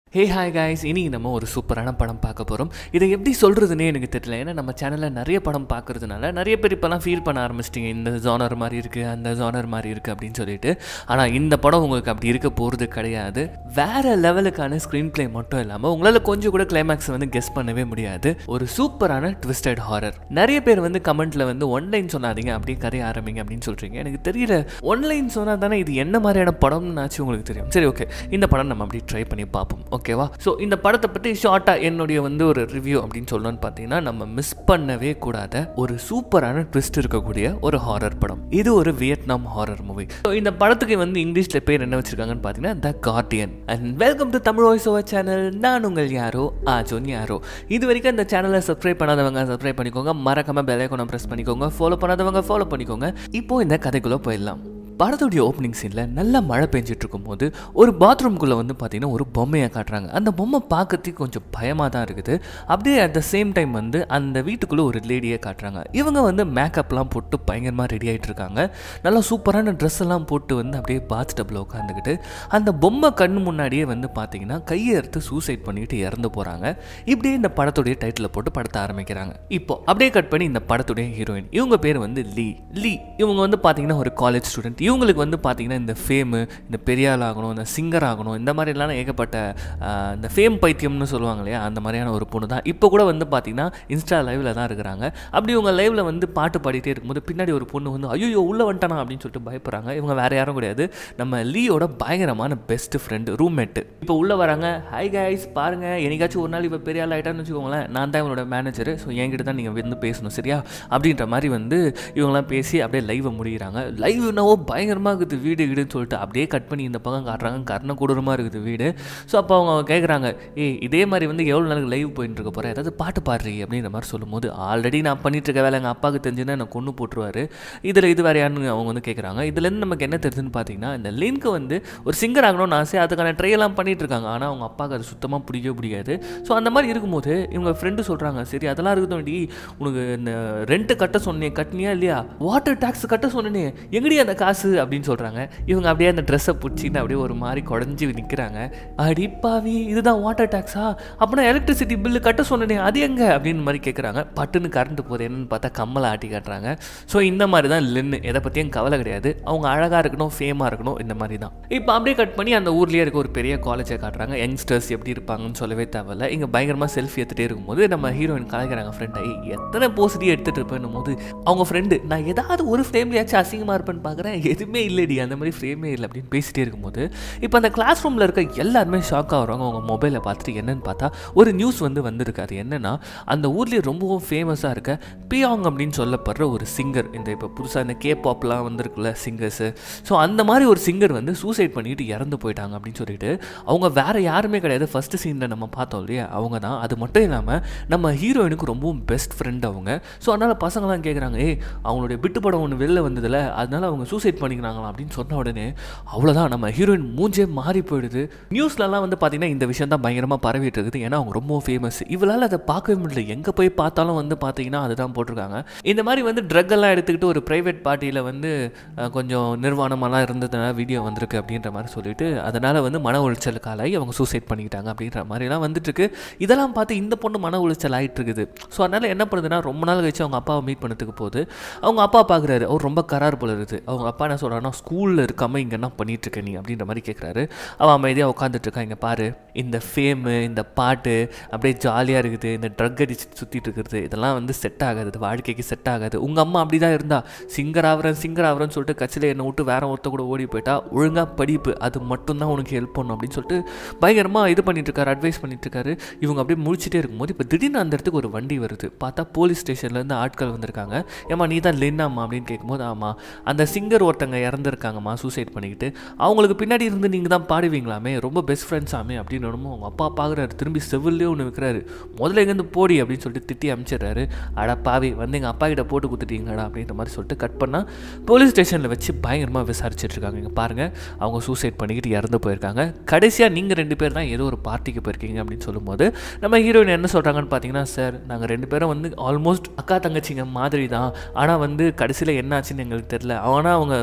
hey hi guys இனி நம்ம ஒரு சூப்பரான படம் பார்க்க போகிறோம் இதை எப்படி சொல்கிறதுனே எனக்கு தெரியல ஏன்னா நம்ம சேனலில் நிறைய படம் பார்க்கறதுனால நிறைய பேர் இப்போலாம் ஃபீல் பண்ண ஆரம்பிச்சிட்டிங்க இந்த ஜானர் மாதிரி இருக்குது அந்த ஜானர் மாதிரி இருக்குது அப்படின்னு சொல்லிட்டு ஆனால் இந்த படம் உங்களுக்கு அப்படி இருக்க போகிறது கிடையாது வேறு லெவலுக்கான ஸ்க்ரீன் ப்ளே மட்டும் இல்லாமல் உங்களால் கொஞ்சம் கூட கிளைமேக்ஸ் வந்து கெஸ் பண்ணவே முடியாது ஒரு சூப்பரான ட்விஸ்டட் ஹாரர் நிறைய பேர் வந்து கமெண்ட்டில் வந்து ஒன்லைன் சொல்லாதீங்க அப்படியே கதைய ஆரம்பிங்க அப்படின்னு சொல்கிறீங்க எனக்கு தெரியல ஒன்லைன் சொன்னால் தானே இது என்ன மாதிரியான படம்னாச்சும் உங்களுக்கு தெரியும் சரி ஓகே இந்த படம் நம்ம அப்படி ட்ரை பண்ணி பார்ப்போம் ஓகேவா ஸோ இந்த படத்தை பற்றி ஷார்ட்டாக என்னுடைய வந்து ஒரு ரிவ்யூ அப்படின்னு சொல்லணும்னு பார்த்தீங்கன்னா நம்ம மிஸ் பண்ணவே கூடாத ஒரு சூப்பரான ட்விஸ்ட் இருக்கக்கூடிய ஒரு ஹாரர் படம் இது ஒரு வியட்நாம் ஹாரர் மூவி ஸோ இந்த படத்துக்கு வந்து இங்கிலீஷில் பேர் என்ன வச்சிருக்காங்கன்னு பார்த்தீங்கன்னா the guardian and welcome to Tamil voice over channel நான் உங்கள் யாரோ ஆஜோன் யாரோ இது வரைக்கும் இந்த சேனலை சப்ஸ்கிரைப் பண்ணாதவங்க சப்ஸ்கிரைப் பண்ணிக்கோங்க மறக்காம பெல் ஐக்கானை ப்ரெஸ் பண்ணிக்கோங்க ஃபாலோ பண்ணாதவங்க ஃபாலோ பண்ணிக்கோங்க இப்போ இந்த கதைக்குள்ளே போயிடலாம் படத்துடைய ஓப்பனிங் சீனில் நல்லா மழை பெஞ்சிட்டு இருக்கும்போது ஒரு பாத்ரூம்குள்ளே வந்து பார்த்தீங்கன்னா ஒரு பொம்மையை காட்டுறாங்க அந்த பொம்மை பார்க்கறதுக்கு கொஞ்சம் பயமாக தான் இருக்குது அப்படியே அட் த சேம் டைம் வந்து அந்த வீட்டுக்குள்ளே ஒரு லேடியை காட்டுறாங்க இவங்க வந்து மேக்கப்லாம் போட்டு பயங்கரமாக ரெடி ஆகிட்டு இருக்காங்க நல்லா சூப்பரான ட்ரெஸ் எல்லாம் போட்டு வந்து அப்படியே பாத் டப்பில் உட்காந்துக்கிட்டு அந்த பொம்மை கண் முன்னாடியே வந்து பார்த்தீங்கன்னா கையை எடுத்து சூசைட் பண்ணிட்டு இறந்து போகிறாங்க இப்படியே இந்த படத்துடைய டைட்டில் போட்டு படத்தை ஆரம்பிக்கிறாங்க இப்போ அப்படியே கட் பண்ணி இந்த படத்துடைய ஹீரோயின் இவங்க பேர் வந்து லீ லீ இவங்க வந்து பார்த்தீங்கன்னா ஒரு காலேஜ் ஸ்டூடெண்ட் இவங்களுக்கு வந்து பார்த்தீங்கன்னா இந்த ஃபேமு இந்த பெரியாள் ஆகணும் இந்த சிங்கர் ஆகணும் இந்த மாதிரிலாம் ஏகப்பட்ட ஆஹ், இந்த ஃபேம் பைத்தியம்னு சொல்லுவாங்க இல்லையா அந்த மாதிரியான ஒரு பொண்ணு தான் இப்போ கூட வந்து பார்த்தீங்கன்னா இன்ஸ்டா லைவில் தான் இருக்கிறாங்க அப்படி இவங்க லைவில் வந்து பாட்டு பாடிட்டே இருக்கும்போது பின்னாடி ஒரு பொண்ணு வந்து ஐயோ உள்ளே வந்துட்டானா அப்படின்னு சொல்லிட்டு பயப்படுறாங்க இவங்க வேற யாரும் கிடையாது நம்ம லீயோட பயங்கரமான பெஸ்ட் ஃப்ரெண்டு ரூம்மேட்டு இப்போ உள்ளே வராங்க ஹை கைஸ் பாருங்க என்னைக்காச்சும் ஒரு நாள் இப்போ பெரிய ஆள் ஆகிட்டான்னு வச்சுக்கோங்களேன் நான் தான் இவனோட மேனேஜர் ஸோ என்கிட்ட தான் நீங்கள் வந்து பேசணும் சரியா அப்படின்ற மாதிரி வந்து இவங்களாம் பேசி அப்படியே லைவை முடிகிறாங்க லைவ் என்னவோ பயங்கரமாக இருக்குது வீடு வீடுன்னு சொல்லிட்டு அப்படியே கட் பண்ணி இந்த பக்கம் காட்டுறாங்க கர்ண கொடூரமாக இருக்குது வீடு ஸோ அப்போ அவங்க கேட்குறாங்க ஏய் இதே மாதிரி வந்து எவ்வளோ நாளுக்கு லைவ் போயிட்டு இருக்க போகிறேன் ஏதாவது பாட்டு பாடுறீ அப்படின்ற மாதிரி சொல்லும்போது ஆல்ரெடி நான் பண்ணிட்டு இருக்க வேலை எங்கள் அப்பாவுக்கு தெரிஞ்சுன்னா என்னை கொண்டு போட்டுருவாரு இதில் இது வேறு யாருன்னு அவங்க வந்து கேட்குறாங்க இதுலேருந்து நமக்கு என்ன தெரியுதுன்னு பார்த்தீங்கன்னா இந்த லிங்க் வந்து ஒரு சிங்கர் ஆகணும்னு ஆசை அதுக்கான ட்ரை எல்லாம் பண்ணிட்டு இருக்காங்க ஆனால் அவங்க அப்பாவுக்கு அது சுத்தமாக பிடிக்கவே பிடிக்காது ஸோ அந்த மாதிரி இருக்கும்போது இவங்க ஃப்ரெண்டு சொல்கிறாங்க சரி அதெல்லாம் இருக்கட்டும் டி உனக்கு இந்த ரெண்ட்டு கட்ட சொன்னேன் கட்டினியா இல்லையா வாட்டர் டேக்ஸ் கட்ட சொன்னேனே எங்கடி அந்த காசு அப்படின்னு சொல்கிறாங்க இவங்க அப்படியே அந்த ட்ரெஸ்ஸை பிடிச்சின்னு அப்படியே ஒரு மாதிரி குடஞ்சி நிற்கிறாங்க அடிப்பாவி இதுதான் வாட்டர் டேக்ஸா அப்படின்னா எலக்ட்ரிசிட்டி பில்லு கட்ட சொன்னேனே அது எங்க அப்படின்னு மாதிரி கேட்குறாங்க பட்டுன்னு கரண்ட் போகுது என்னன்னு பார்த்தா கம்மலை ஆட்டி காட்டுறாங்க ஸோ இந்த மாதிரி தான் லின்னு எதை பற்றியும் கவலை கிடையாது அவங்க அழகாக இருக்கணும் ஃபேமாக இருக்கணும் இந்த மாதிரி தான் இப்போ அப்படியே கட் பண்ணி அந்த ஊர்லேயே இருக்க ஒரு பெரிய காலேஜை காட்டுறாங்க யங்ஸ்டர்ஸ் எப்படி இருப்பாங்கன்னு சொல்லவே தேவையில்ல இங்கே பயங்கரமாக செல்ஃபி எடுத்துகிட்டே இருக்கும்போது நம்ம ஹீரோயின் கலாய்க்கிறாங்க ஃப்ரெண்டை எத்தனை போஸ்டி எடுத்துகிட்டு இருப்பேன் போது அவங்க ஃப்ரெண்டு நான் ஏதாவது ஒரு ஃப்ரேம்லையாச்சும் அசிங்கமாக இருப்பேன்னு பார்க்குறேன் எதுவுமே இல்லைடி அந்த மாதிரி ஃப்ரேமே இல்லை அப்படின்னு பேசிட்டே இருக்கும்போது இப்போ அந்த கிளாஸ் ரூமில் இருக்க எல்லாருமே ஷாக் ஆகுறாங்க அவங்க மொபைலை பார்த்துட்டு என்னன்னு பார்த்தா ஒரு நியூஸ் வந்து வந்திருக்கு அது என்னன்னா அந்த ஊர்லேயே ரொம்பவும் ஃபேமஸாக இருக்க பியாங் அப்படின்னு சொல்லப்படுற ஒரு சிங்கர் இந்த இப்போ புதுசாக இந்த கே பாப்லாம் வந்திருக்குல்ல சிங்கர்ஸு ஸோ அந்த மாதிரி ஒரு சிங்கர் வந்து சூசைட் பண்ணிட்டு இறந்து போயிட்டாங்க அப்படின்னு சொல்லிட்டு அவங்க வேற யாருமே கிடையாது ஃபர்ஸ்ட் சீனில் நம்ம பார்த்தோம் இல்லையா அவங்க தான் அது மட்டும் இல்லாமல் நம்ம ஹீரோயினுக்கு ரொம்பவும் பெஸ்ட் ஃப்ரெண்ட் அவங்க ஸோ அதனால் பசங்களாம் கேட்குறாங்க ஏய் அவங்களுடைய பிட்டு படம் ஒன்று வெளில வந்ததில்ல அதனால அவங்க சூசைட் பண்ணிக்கிறாங்களாம் அப்படின்னு சொன்ன உடனே அவ்வளோதான் நம்ம ஹீரோயின் மூஞ்சே மாறி போயிடுது நியூஸ்லலாம் வந்து பார்த்தீங்கன்னா இந்த விஷயம் தான் பயங்கரமாக பரவிட்டு இருக்குது ஏன்னா அவங்க ரொம்ப ஃபேமஸ் இவளால் அதை பார்க்கவே முடியல எங்கே போய் பார்த்தாலும் வந்து பார்த்தீங்கன்னா அதுதான் போட்டிருக்காங்க இந்த மாதிரி வந்து ட்ரக் எல்லாம் எடுத்துக்கிட்டு ஒரு ப்ரைவேட் பார்ட்டியில் வந்து அஹ், கொஞ்சம் நிர்வாணமெல்லாம் இருந்ததுனால வீடியோ வந்திருக்கு அப்படின்ற மாதிரி சொல்லிட்டு அதனால் வந்து மன உளைச்சலுக்கு ஆளாகி அவங்க சூசைட் பண்ணிக்கிட்டாங்க அப்படின்ற மாதிரிலாம் வந்துட்டு இருக்கு இதெல்லாம் பார்த்து இந்த பொண்ணு மன உளைச்சல் ஆகிட்டு இருக்குது ஸோ அதனால் என்ன பண்ணுதுன்னா ரொம்ப நாள் கழிச்சு அவங்க அப்பாவை மீட் பண்ணதுக்கு போகுது அவங்க அப்பா பார்க்குறாரு அவர் ரொம்ப கரார் போல இருக்குது அவங்க அப்பா என்ன சொல்கிறாருன்னா ஸ்கூலில் இருக்காமல் இங்கே என்ன பண்ணிட்டு இருக்க நீ அப்படின்ற மாதிரி கேட்குறாரு அவன் அமைதியாக உட்காந்துட்டு இருக்கான் இங்கே பாரு இந்த ஃபேமு இந்த பாட்டு அப்படியே ஜாலியாக இருக்குது இந்த ட்ரக் அடிச்சு சுற்றிட்டு இருக்கிறது இதெல்லாம் வந்து செட் ஆகாது இது வாழ்க்கைக்கு செட் ஆகாது உங்கள் அம்மா அப்படி தான் இருந்தா சிங்கர் ஆகிறேன் சிங்கர் ஆகிறேன்னு சொல்லிட்டு கட்சியில் என்னை விட்டு வேற ஒருத்த கூட ஓடி போயிட்டா ஒழுங்காக படிப்பு அது மட்டும்தான் உனக்கு ஹெல்ப் பண்ணும் அப்படின்னு சொல்லிட்டு பயங்கரமாக இது பண்ணிட்டு இருக்காரு அட்வைஸ் பண்ணிட்டு இருக்காரு இவங்க அப்படியே முடிச்சுட்டே இருக்கும்போது இப்போ திடீர்னு அந்த இடத்துக்கு ஒரு வண்டி வருது பார்த்தா போலீஸ் ஸ்டேஷன்லேருந்து ஆட்கள் வந்திருக்காங்க ஏமா நீ தான் லின்னாம்மா அப்படின்னு கேட்கும்போது ஆமாம் அந்த சிங்கர் ஒருத்தங்க இறந்துருக்காங்கம்மா சூசைட் பண்ணிக்கிட்டு அவங்களுக்கு பின்னாடி இருந்து நீங்கள் தான் பாடுவீங்களாமே ரொம்ப பெஸ்ட் ஃப்ரெண்ட்ஸாமே அப்படின்னு என்னமோ அவங்க அப்பா பார்க்குறாரு திரும்பி செவிலே ஒன்று வைக்கிறாரு முதல்ல எங்கேருந்து போடி அப்படின்னு சொல்லிட்டு திட்டி அனுப்பிச்சிடுறாரு அட பாவி வந்து எங்கள் அப்பா கிட்ட போட்டு கொடுத்துட்டீங்கடா அப்படின்ற மாதிரி சொல்லிட்டு கட் பண்ணால் போலீஸ் ஸ்டேஷனில் வச்சு பயங்கரமாக விசாரிச்சுட்டு இருக்காங்க இங்கே பாருங்கள் அவங்க சூசைட் பண்ணிக்கிட்டு இறந்து போயிருக்காங்க கடைசியாக நீங்கள் ரெண்டு பேர் தான் ஏதோ ஒரு பார்ட்டிக்கு போயிருக்கீங்க அப்படின்னு சொல்லும்போது நம்ம ஹீரோயின் என்ன சொல்கிறாங்கன்னு பார்த்தீங்கன்னா சார் நாங்கள் ரெண்டு பேரும் வந்து ஆல்மோஸ்ட் அக்கா தங்கச்சிங்க மாதிரி தான் ஆனால் வந்து கடைசியில் என்ன ஆச்சுன்னு எங்களுக்கு தெரில ஆனால் அவங்க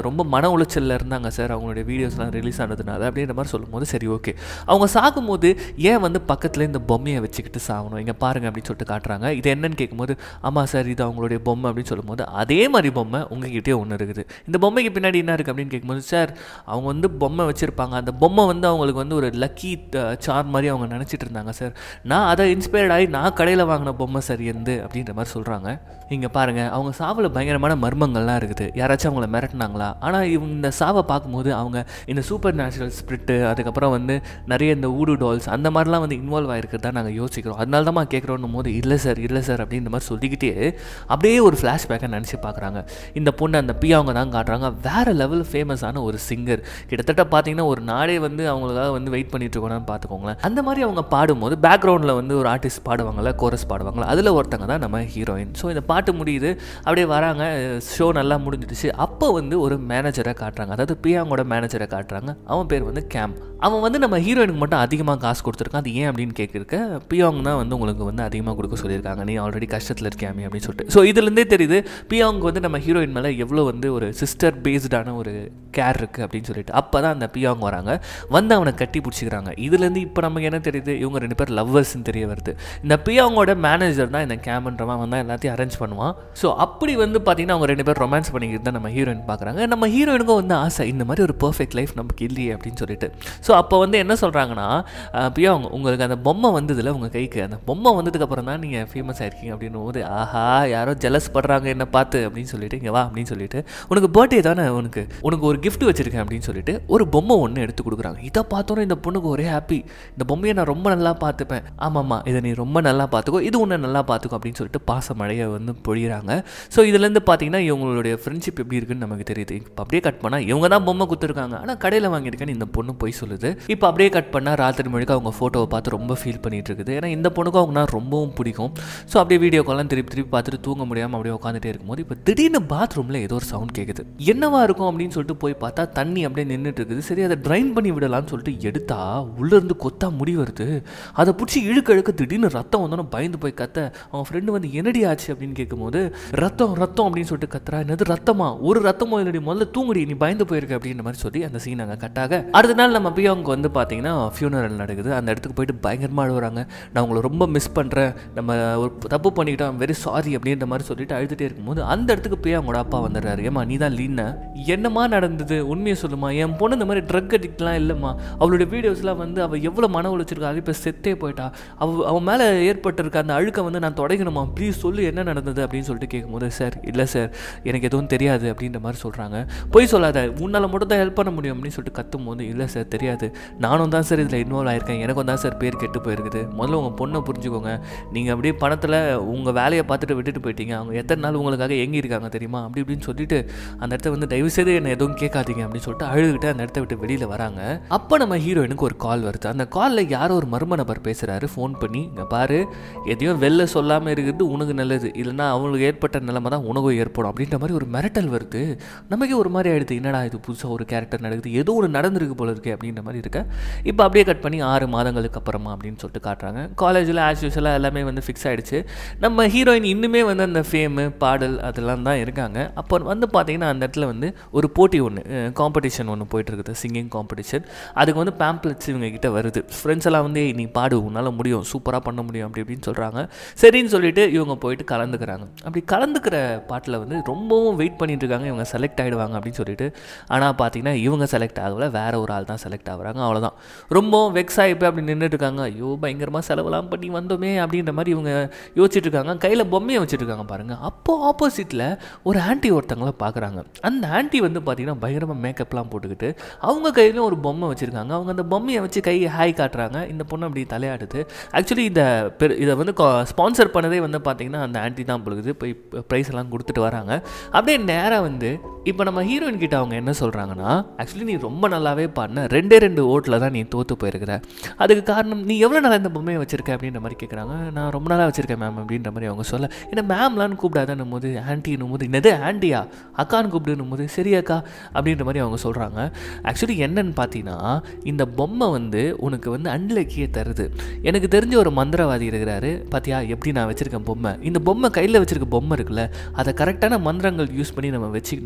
ரொம்ப மன உளைச்சலில் இருந்தாங்க சார் அவங்களுடைய வீடியோஸ்லாம் ரிலீஸ் ஆனதுனால அப்படின்ற மாதிரி சொல்லும்போது சரி ஓகே அவங்க சாகும்போது ஏன் வந்து பக்கத்தில் இந்த பொம்மையை வச்சுக்கிட்டு சாகணும் இங்கே பாருங்க அப்படின்னு சொல்லிட்டு காட்டுறாங்க இது என்னன்னு கேட்கும்போது ஆமாம் சார் இது அவங்களுடைய பொம்மை அப்படின்னு சொல்லும்போது அதே மாதிரி பொம்மை உங்ககிட்டயே ஒன்று இருக்குது இந்த பொம்மைக்கு பின்னாடி என்ன இருக்குது அப்படின்னு கேட்கும்போது சார் அவங்க வந்து பொம்மை வச்சுருப்பாங்க அந்த பொம்மை வந்து அவங்களுக்கு வந்து ஒரு லக்கி சார் மாதிரி அவங்க நினச்சிட்டு இருந்தாங்க சார் நான் அதை இன்ஸ்பயர்ட் ஆகி நான் கடையில் வாங்கின பொம்மை சார் எந்து அப்படின்ற மாதிரி சொல்கிறாங்க இங்கே பாருங்கள் அவங்க சாவில் பயங்கரமான மர்மங்கள்லாம் இருக்குது யாராச்சும் அவங்கள மிரட்டினாங்களா ஆனால் இவங்க இந்த சாவை பார்க்கும்போது அவங்க இந்த சூப்பர் நேச்சுரல் ஸ்பிரிட்டு அதுக்கப்புறம் வந்து நிறைய இந்த ஊடு டால்ஸ் அந்த மாதிரிலாம் வந்து இன்வால்வ் ஆகிருக்கிறதா நாங்கள் யோசிக்கிறோம் அதனால தான் கேட்குறோன்னும் போது இல்லை சார் இல்லை சார் அப்படின்ற மாதிரி சொல்லிக்கிட்டே அப்படியே ஒரு ஃப்ளாஷ்பேக்கை நினச்சி பார்க்குறாங்க இந்த பொண்ணு அந்த பி அவங்க தான் காட்டுறாங்க வேறு லெவல் ஃபேமஸான ஒரு சிங்கர் கிட்டத்தட்ட பார்த்தீங்கன்னா ஒரு நாடே வந்து அவங்களுக்காக வந்து வெயிட் பண்ணிட்டு இருக்கோம்னு பார்த்துக்கோங்களேன் அந்த மாதிரி அவங்க பாடும்போது பேக்ரவுண்டில் வந்து ஒரு ஆர்டிஸ்ட் பாடுவாங்கள்ல கோரஸ் பாடுவாங்கள்ல அதில் ஒருத்தங்க தான் நம்ம ஹீரோயின் ஸோ இந்த பாட்டு முடியுது அப்படியே வராங்க ஷோ நல்லா முடிஞ்சிடுச்சு அப்போ வந்து ஒரு மேனேஜரை காட்டுறாங்க அதாவது பியாங்கோட மேனேஜரை காட்டுறாங்க அவன் பேர் வந்து கேம் அவன் வந்து நம்ம ஹீரோயினுக்கு மட்டும் அதிகமாக காசு கொடுத்துருக்கான் அது ஏன் அப்படின்னு கேட்குறக்க பியாங் தான் வந்து உங்களுக்கு வந்து அதிகமாக கொடுக்க சொல்லியிருக்காங்க நீ ஆல்ரெடி கஷ்டத்தில் இருக்கியாமே அப்படின்னு சொல்லிட்டு ஸோ இதுலேருந்தே தெரியுது பியாங் வந்து நம்ம ஹீரோயின் மேலே எவ்வளோ வந்து ஒரு சிஸ்டர் பேஸ்டான ஒரு கேர் இருக்குது அப்படின்னு சொல்லிட்டு அப்போ தான் அந்த பியாங் வராங்க வந்து அவனை கட்டி பிடிச்சிக்கிறாங்க இதுலேருந்து இப்போ நமக்கு என்ன தெரியுது இவங்க ரெண்டு பேர் லவ்வர்ஸ்னு தெரிய வருது இந்த பியாங்கோட மேனேஜர் தான் இந்த கேமன்றவன் வந்தால் எல்லாத்தையும் அரேஞ்ச் பண்ணுவான் ஸோ அப்படி வந்து பார்த்தீங்கன்னா அவங்க ரெண்டு பேர் ரொமான்ஸ் பண்ணிக்கிட்டு தான் நம்ம ஹீரோயின் பார்க்குறாங்க நம்ம ஹீரோயினுக்கும் வந்து ஆசை இந்த மாதிரி ஒரு பர்ஃபெக்ட் லைஃப் நமக்கு இல்லையே அப்படின்னு சொல்லிட்டு ஸோ அப்போ வந்து என்ன சொல்கிறாங்கன்னா பியாங் உங்களுக்கு அந்த பொம்மை வந்ததில் உங்கள் கைக்கு அந்த பொம்மை வந்ததுக்கப்புறம் தான் நீங்கள் ஃபேமஸ் ஆயிருக்கீங்க அப்படின்னும் போது ஆஹா யாரோ ஜெலஸ் படுறாங்க என்ன பார்த்து அப்படின்னு சொல்லிட்டு இங்கே வா அப்படின்னு சொல்லிட்டு உனக்கு பர்த்டே தானே உனக்கு உனக்கு ஒரு gift வச்சிருக்கேன் அப்படின்னு சொல்லிட்டு ஒரு பொம்மை ஒன்று எடுத்து கொடுக்குறாங்க இதை பார்த்தோன்னே இந்த பொண்ணுக்கு ஒரே ஹாப்பி இந்த பொம்மையை நான் ரொம்ப நல்லா பார்த்துப்பேன் ஆமாம்மா இதை நீ ரொம்ப நல்லா பார்த்துக்கோ இது உன்னை நல்லா பார்த்துக்கோ அப்படின்னு சொல்லிட்டு பாச மழையை வந்து பொழிகிறாங்க ஸோ இதுலேருந்து பார்த்தீங்கன்னா இவங்களுடைய ஃப்ரெண்ட்ஷிப் எப்படி இருக்குன்னு நமக்கு தெரியுது இப்போ அப்படியே கட் பண்ணால் இவங்க தான் பொம்மை கொடுத்துருக்காங்க ஆனால் கடையில் வாங்கியிருக்கேன்னு இந்த பொண்ணு போய் சொல்லுது இப்போ அப்படியே கட் பண்ணால் ராத்திரி முழுக்க அவங்க ஃபோட்டோவை பார்த்து ரொம்ப ஃபீல் பண்ணிட்டு இருக்குது ஏன்னா இந்த பொண்ணுக்கும் அவங்கன்னா ரொம்பவும் பிடிக்கும் ஸோ அப்படியே வீடியோ கால்லாம் திருப்பி திருப்பி பார்த்துட்டு தூங்க முடியாமல் அப்படியே உட்காந்துட்டே இருக்கும்போது இப்போ திடீர்னு பாத்ரூமில் ஏதோ ஒரு சவுண்ட் கேட்குது என்னவா இருக்கும் அப்படின்னு சொல்லிட்டு போய் பார்த்தா தண்ணி அப்படியே நின்றுட்டு இருக்குது சரி அதை ட்ரைன் பண்ணி விடலாம்னு சொல்லிட்டு எடுத்தா உள்ளேருந்து கொத்தா முடி வருது அதை பிடிச்சி இழுக்க இழுக்க திடீர்னு ரத்தம் வந்தோன்னு பயந்து போய் கத்த அவன் ஃப்ரெண்டு வந்து என்னடி ஆச்சு அப்படின்னு கேட்கும்போது ரத்தம் ரத்தம் அப்படின்னு சொல்லிட்டு கத்துறா என்னது ரத்தமா ஒரு ரத்தமோ இல்லடி முதல்ல தூங்குடி நீ பயந்து போயிருக்க அப்படின்ற மாதிரி சொல்லி அந்த சீன் அங்கே கட்டாக அடுத்த நாள் நம்ம பியாவுக்கு வந்து பார்த்தீங்கன்னா ஃபியூனரல் நடக்குது அந்த இடத்துக்கு போயிட்டு பயங்கரமாக அழுகுறாங்க நான் உங்களை ரொம்ப மிஸ் பண்ணுறேன் நம்ம ஒரு தப்பு பண்ணிக்கிட்டோம் வெரி சாரி அப்படின்ற மாதிரி சொல்லிட்டு அழுதுகிட்டே இருக்கும்போது அந்த இடத்துக்கு போய் அவங்களோட அப்பா வந்துடுறாரு ஏமா நீ தான் லீன என்னம்மா நடந்தது உண்மையை சொல்லுமா என் பொண்ணு இந்த மாதிரி ட்ரக் அடிக்ட்லாம் இல்லைம்மா அவளுடைய வீடியோஸ்லாம் வந்து அவள் எவ்வளோ மன உழைச்சிருக்கா அது இப்போ செத்தே போயிட்டா அவ அவன் மேலே ஏற்பட்டிருக்க அந்த அழுக்கை வந்து நான் தொடங்கணுமா ப்ளீஸ் சொல்லு என்ன நடந்தது அப்படின்னு சொல்லிட்டு கேட்கும்போது சார் இல்லை சார் எனக்கு எதுவும் தெரியாது அப்படின்ற மாதிரி சொல்கிறாங்க போய் சொல்லாத உன்னால் மட்டும் தான் ஹெல்ப் பண்ண முடியும் அப்படின்னு சொல்லிட்டு கத்தும் போது இல்லை சார் தெரியாது நானும் தான் சார் இதில் இன்வால்வ் ஆயிருக்கேன் எனக்கும் தான் சார் பேர் கெட்டு போயிருக்குது முதல்ல உங்கள் பொண்ணை புரிஞ்சுக்கோங்க நீங்கள் அப்படியே பணத்தில் உங்கள் வேலையை பார்த்துட்டு விட்டுட்டு போயிட்டீங்க அவங்க எத்தனை நாள் உங்களுக்காக ஏங்கி இருக்காங்க தெரியுமா அப்படி இப்படின்னு சொல்லிட்டு அந்த இடத்த வந்து தயவு செய்து என்னை எதுவும் கேட்காதீங்க அப்படின்னு சொல்லிட்டு அழுதுகிட்டு அந்த இடத்த விட்டு வெளியில் வராங்க அப்போ நம்ம ஹீரோயினுக்கு ஒரு கால் வருது அந்த காலில் யாரோ ஒரு மர்ம நபர் பேசுகிறாரு ஃபோன் பண்ணி இங்கே பாரு எதையும் வெளில சொல்லாமல் இருக்கிறது உனக்கு நல்லது இல்லைன்னா அவங்களுக்கு ஏற்பட்ட நிலைமை தான் உனக்கும் ஏற்படும் அப்படின்ற மாதிரி ஒரு மிரட்டல் வருது நமக்கே ஒரு மாதிரி ஆயிடுது என்னடா இது புதுசாக ஒரு கேரக்டர் நடக்குது ஏதோ ஒரு நடந்திருக்கு போல இருக்கே அப்படின்ற மாதிரி இருக்க இப்போ அப்படியே கட் பண்ணி ஆறு மாதங்களுக்கு அப்புறமா அப்படின்னு சொல்லிட்டு காட்டுறாங்க காலேஜில் ஆஸ் யூஸ்வலாக எல்லாமே வந்து ஃபிக்ஸ் ஆகிடுச்சு நம்ம ஹீரோயின் இன்னுமே வந்து அந்த ஃபேமு பாடல் அதெல்லாம் தான் இருக்காங்க அப்போ வந்து பார்த்தீங்கன்னா அந்த இடத்துல வந்து ஒரு போட்டி ஒன்று காம்படிஷன் ஒன்று போயிட்டு இருக்குது சிங்கிங் காம்படிஷன் அதுக்கு வந்து பேம்ப்ளெட்ஸ் இவங்க கிட்ட வருது ஃப்ரெண்ட்ஸ் எல்லாம் வந்து "ஏய், நீ பாடு உன்னால் முடியும் சூப்பராக பண்ண முடியும் அப்படி இப்படின்னு சொல்கிறாங்க சரின்னு சொல்லிட்டு இவங்க போயிட்டு கலந்துக்கிறாங்க அப்படி கலந்துக்கிற பாட்டில் வந்து ரொம்பவும் வெயிட் பண்ணிட்டு இருக்காங்க இவங்க செலக்ட் ஆகிடுவாங்க அப்படின்னு சொல்லிட்டு ஆனால் பார்த்தீங்கன்னா இவங்க செலக்ட் ஆகல வேற ஒரு ஆள் தான் செலக்ட் ஆகுறாங்க அவ்வளோதான் ரொம்பவும் வெக்ஸ் ஆகி போய் அப்படி நின்றுட்டு இருக்காங்க ஐயோ பயங்கரமாக செலவெல்லாம் பண்ணி வந்தோமே அப்படின்ற மாதிரி இவங்க யோசிச்சுட்டு இருக்காங்க கையில் பொம்மையை வச்சுட்டு இருக்காங்க பாருங்க அப்போ ஆப்போசிட்டில் ஒரு ஆன்ட்டி ஒருத்தங்கள பார்க்குறாங்க அந்த ஆன்ட்டி வந்து பார்த்தீங்கன்னா பயங்கரமாக மேக்கப்லாம் போட்டுக்கிட்டு அவங்க கையிலும் ஒரு பொம்மை வச்சுருக்காங்க அவங்க அந்த பொம்மையை வச்சு கை ஹாய் காட்டுறாங்க இந்த பொண்ணு அப்படி தலையாடுது ஆக்சுவலி இந்த பெரு இதை வந்து ஸ்பான்சர் பண்ணதே வந்து பார்த்தீங்கன்னா அந்த ஆன்ட்டி தான் பொழுது போய் ப்ரைஸ் எல்லாம் கொடுத்துட்டு வராங்க அப்படியே நேராக வந்து இப்போ நம்ம ஹீரோயின் கிட்ட அவங்க என்ன சொல்கிறாங்கன்னா ஆக்சுவலி நீ ரொம்ப நல்லாவே பாடின ரெண்டே ரெண்டு ஓட்டில் தான் நீ தோற்று போயிருக்கிற அதுக்கு காரணம் நீ எவ்வளோ நாளாக இந்த பொம்மையை வச்சிருக்க அப்படின்ற மாதிரி கேட்குறாங்க நான் ரொம்ப நாளாக வச்சிருக்கேன் மேம் அப்படின்ற மாதிரி அவங்க சொல்ல என்ன மேம்லான்னு கூப்பிடாதன்னும் போது ஆன்ட்டின்னும் போது என்னது ஆன்ட்டியா அக்கான்னு கூப்பிடுன்னும் போது சரி அக்கா அப்படின்ற மாதிரி அவங்க சொல்கிறாங்க ஆக்சுவலி என்னன்னு பார்த்தீங்கன்னா இந்த பொம்மை வந்து உனக்கு வந்து அன்லக்கியே தருது எனக்கு தெரிஞ்ச ஒரு மந்திரவாதி இருக்கிறாரு பாத்தியா எப்படி நான் வச்சிருக்கேன் பொம்மை இந்த பொம்மை கையில் வச்சிருக்க பொம்மை இருக்குல்ல அதை கரெக்டான மந்திரங்கள் யூஸ் பண்ணி நம்ம வச்சுக்கிட்டோம்னா அது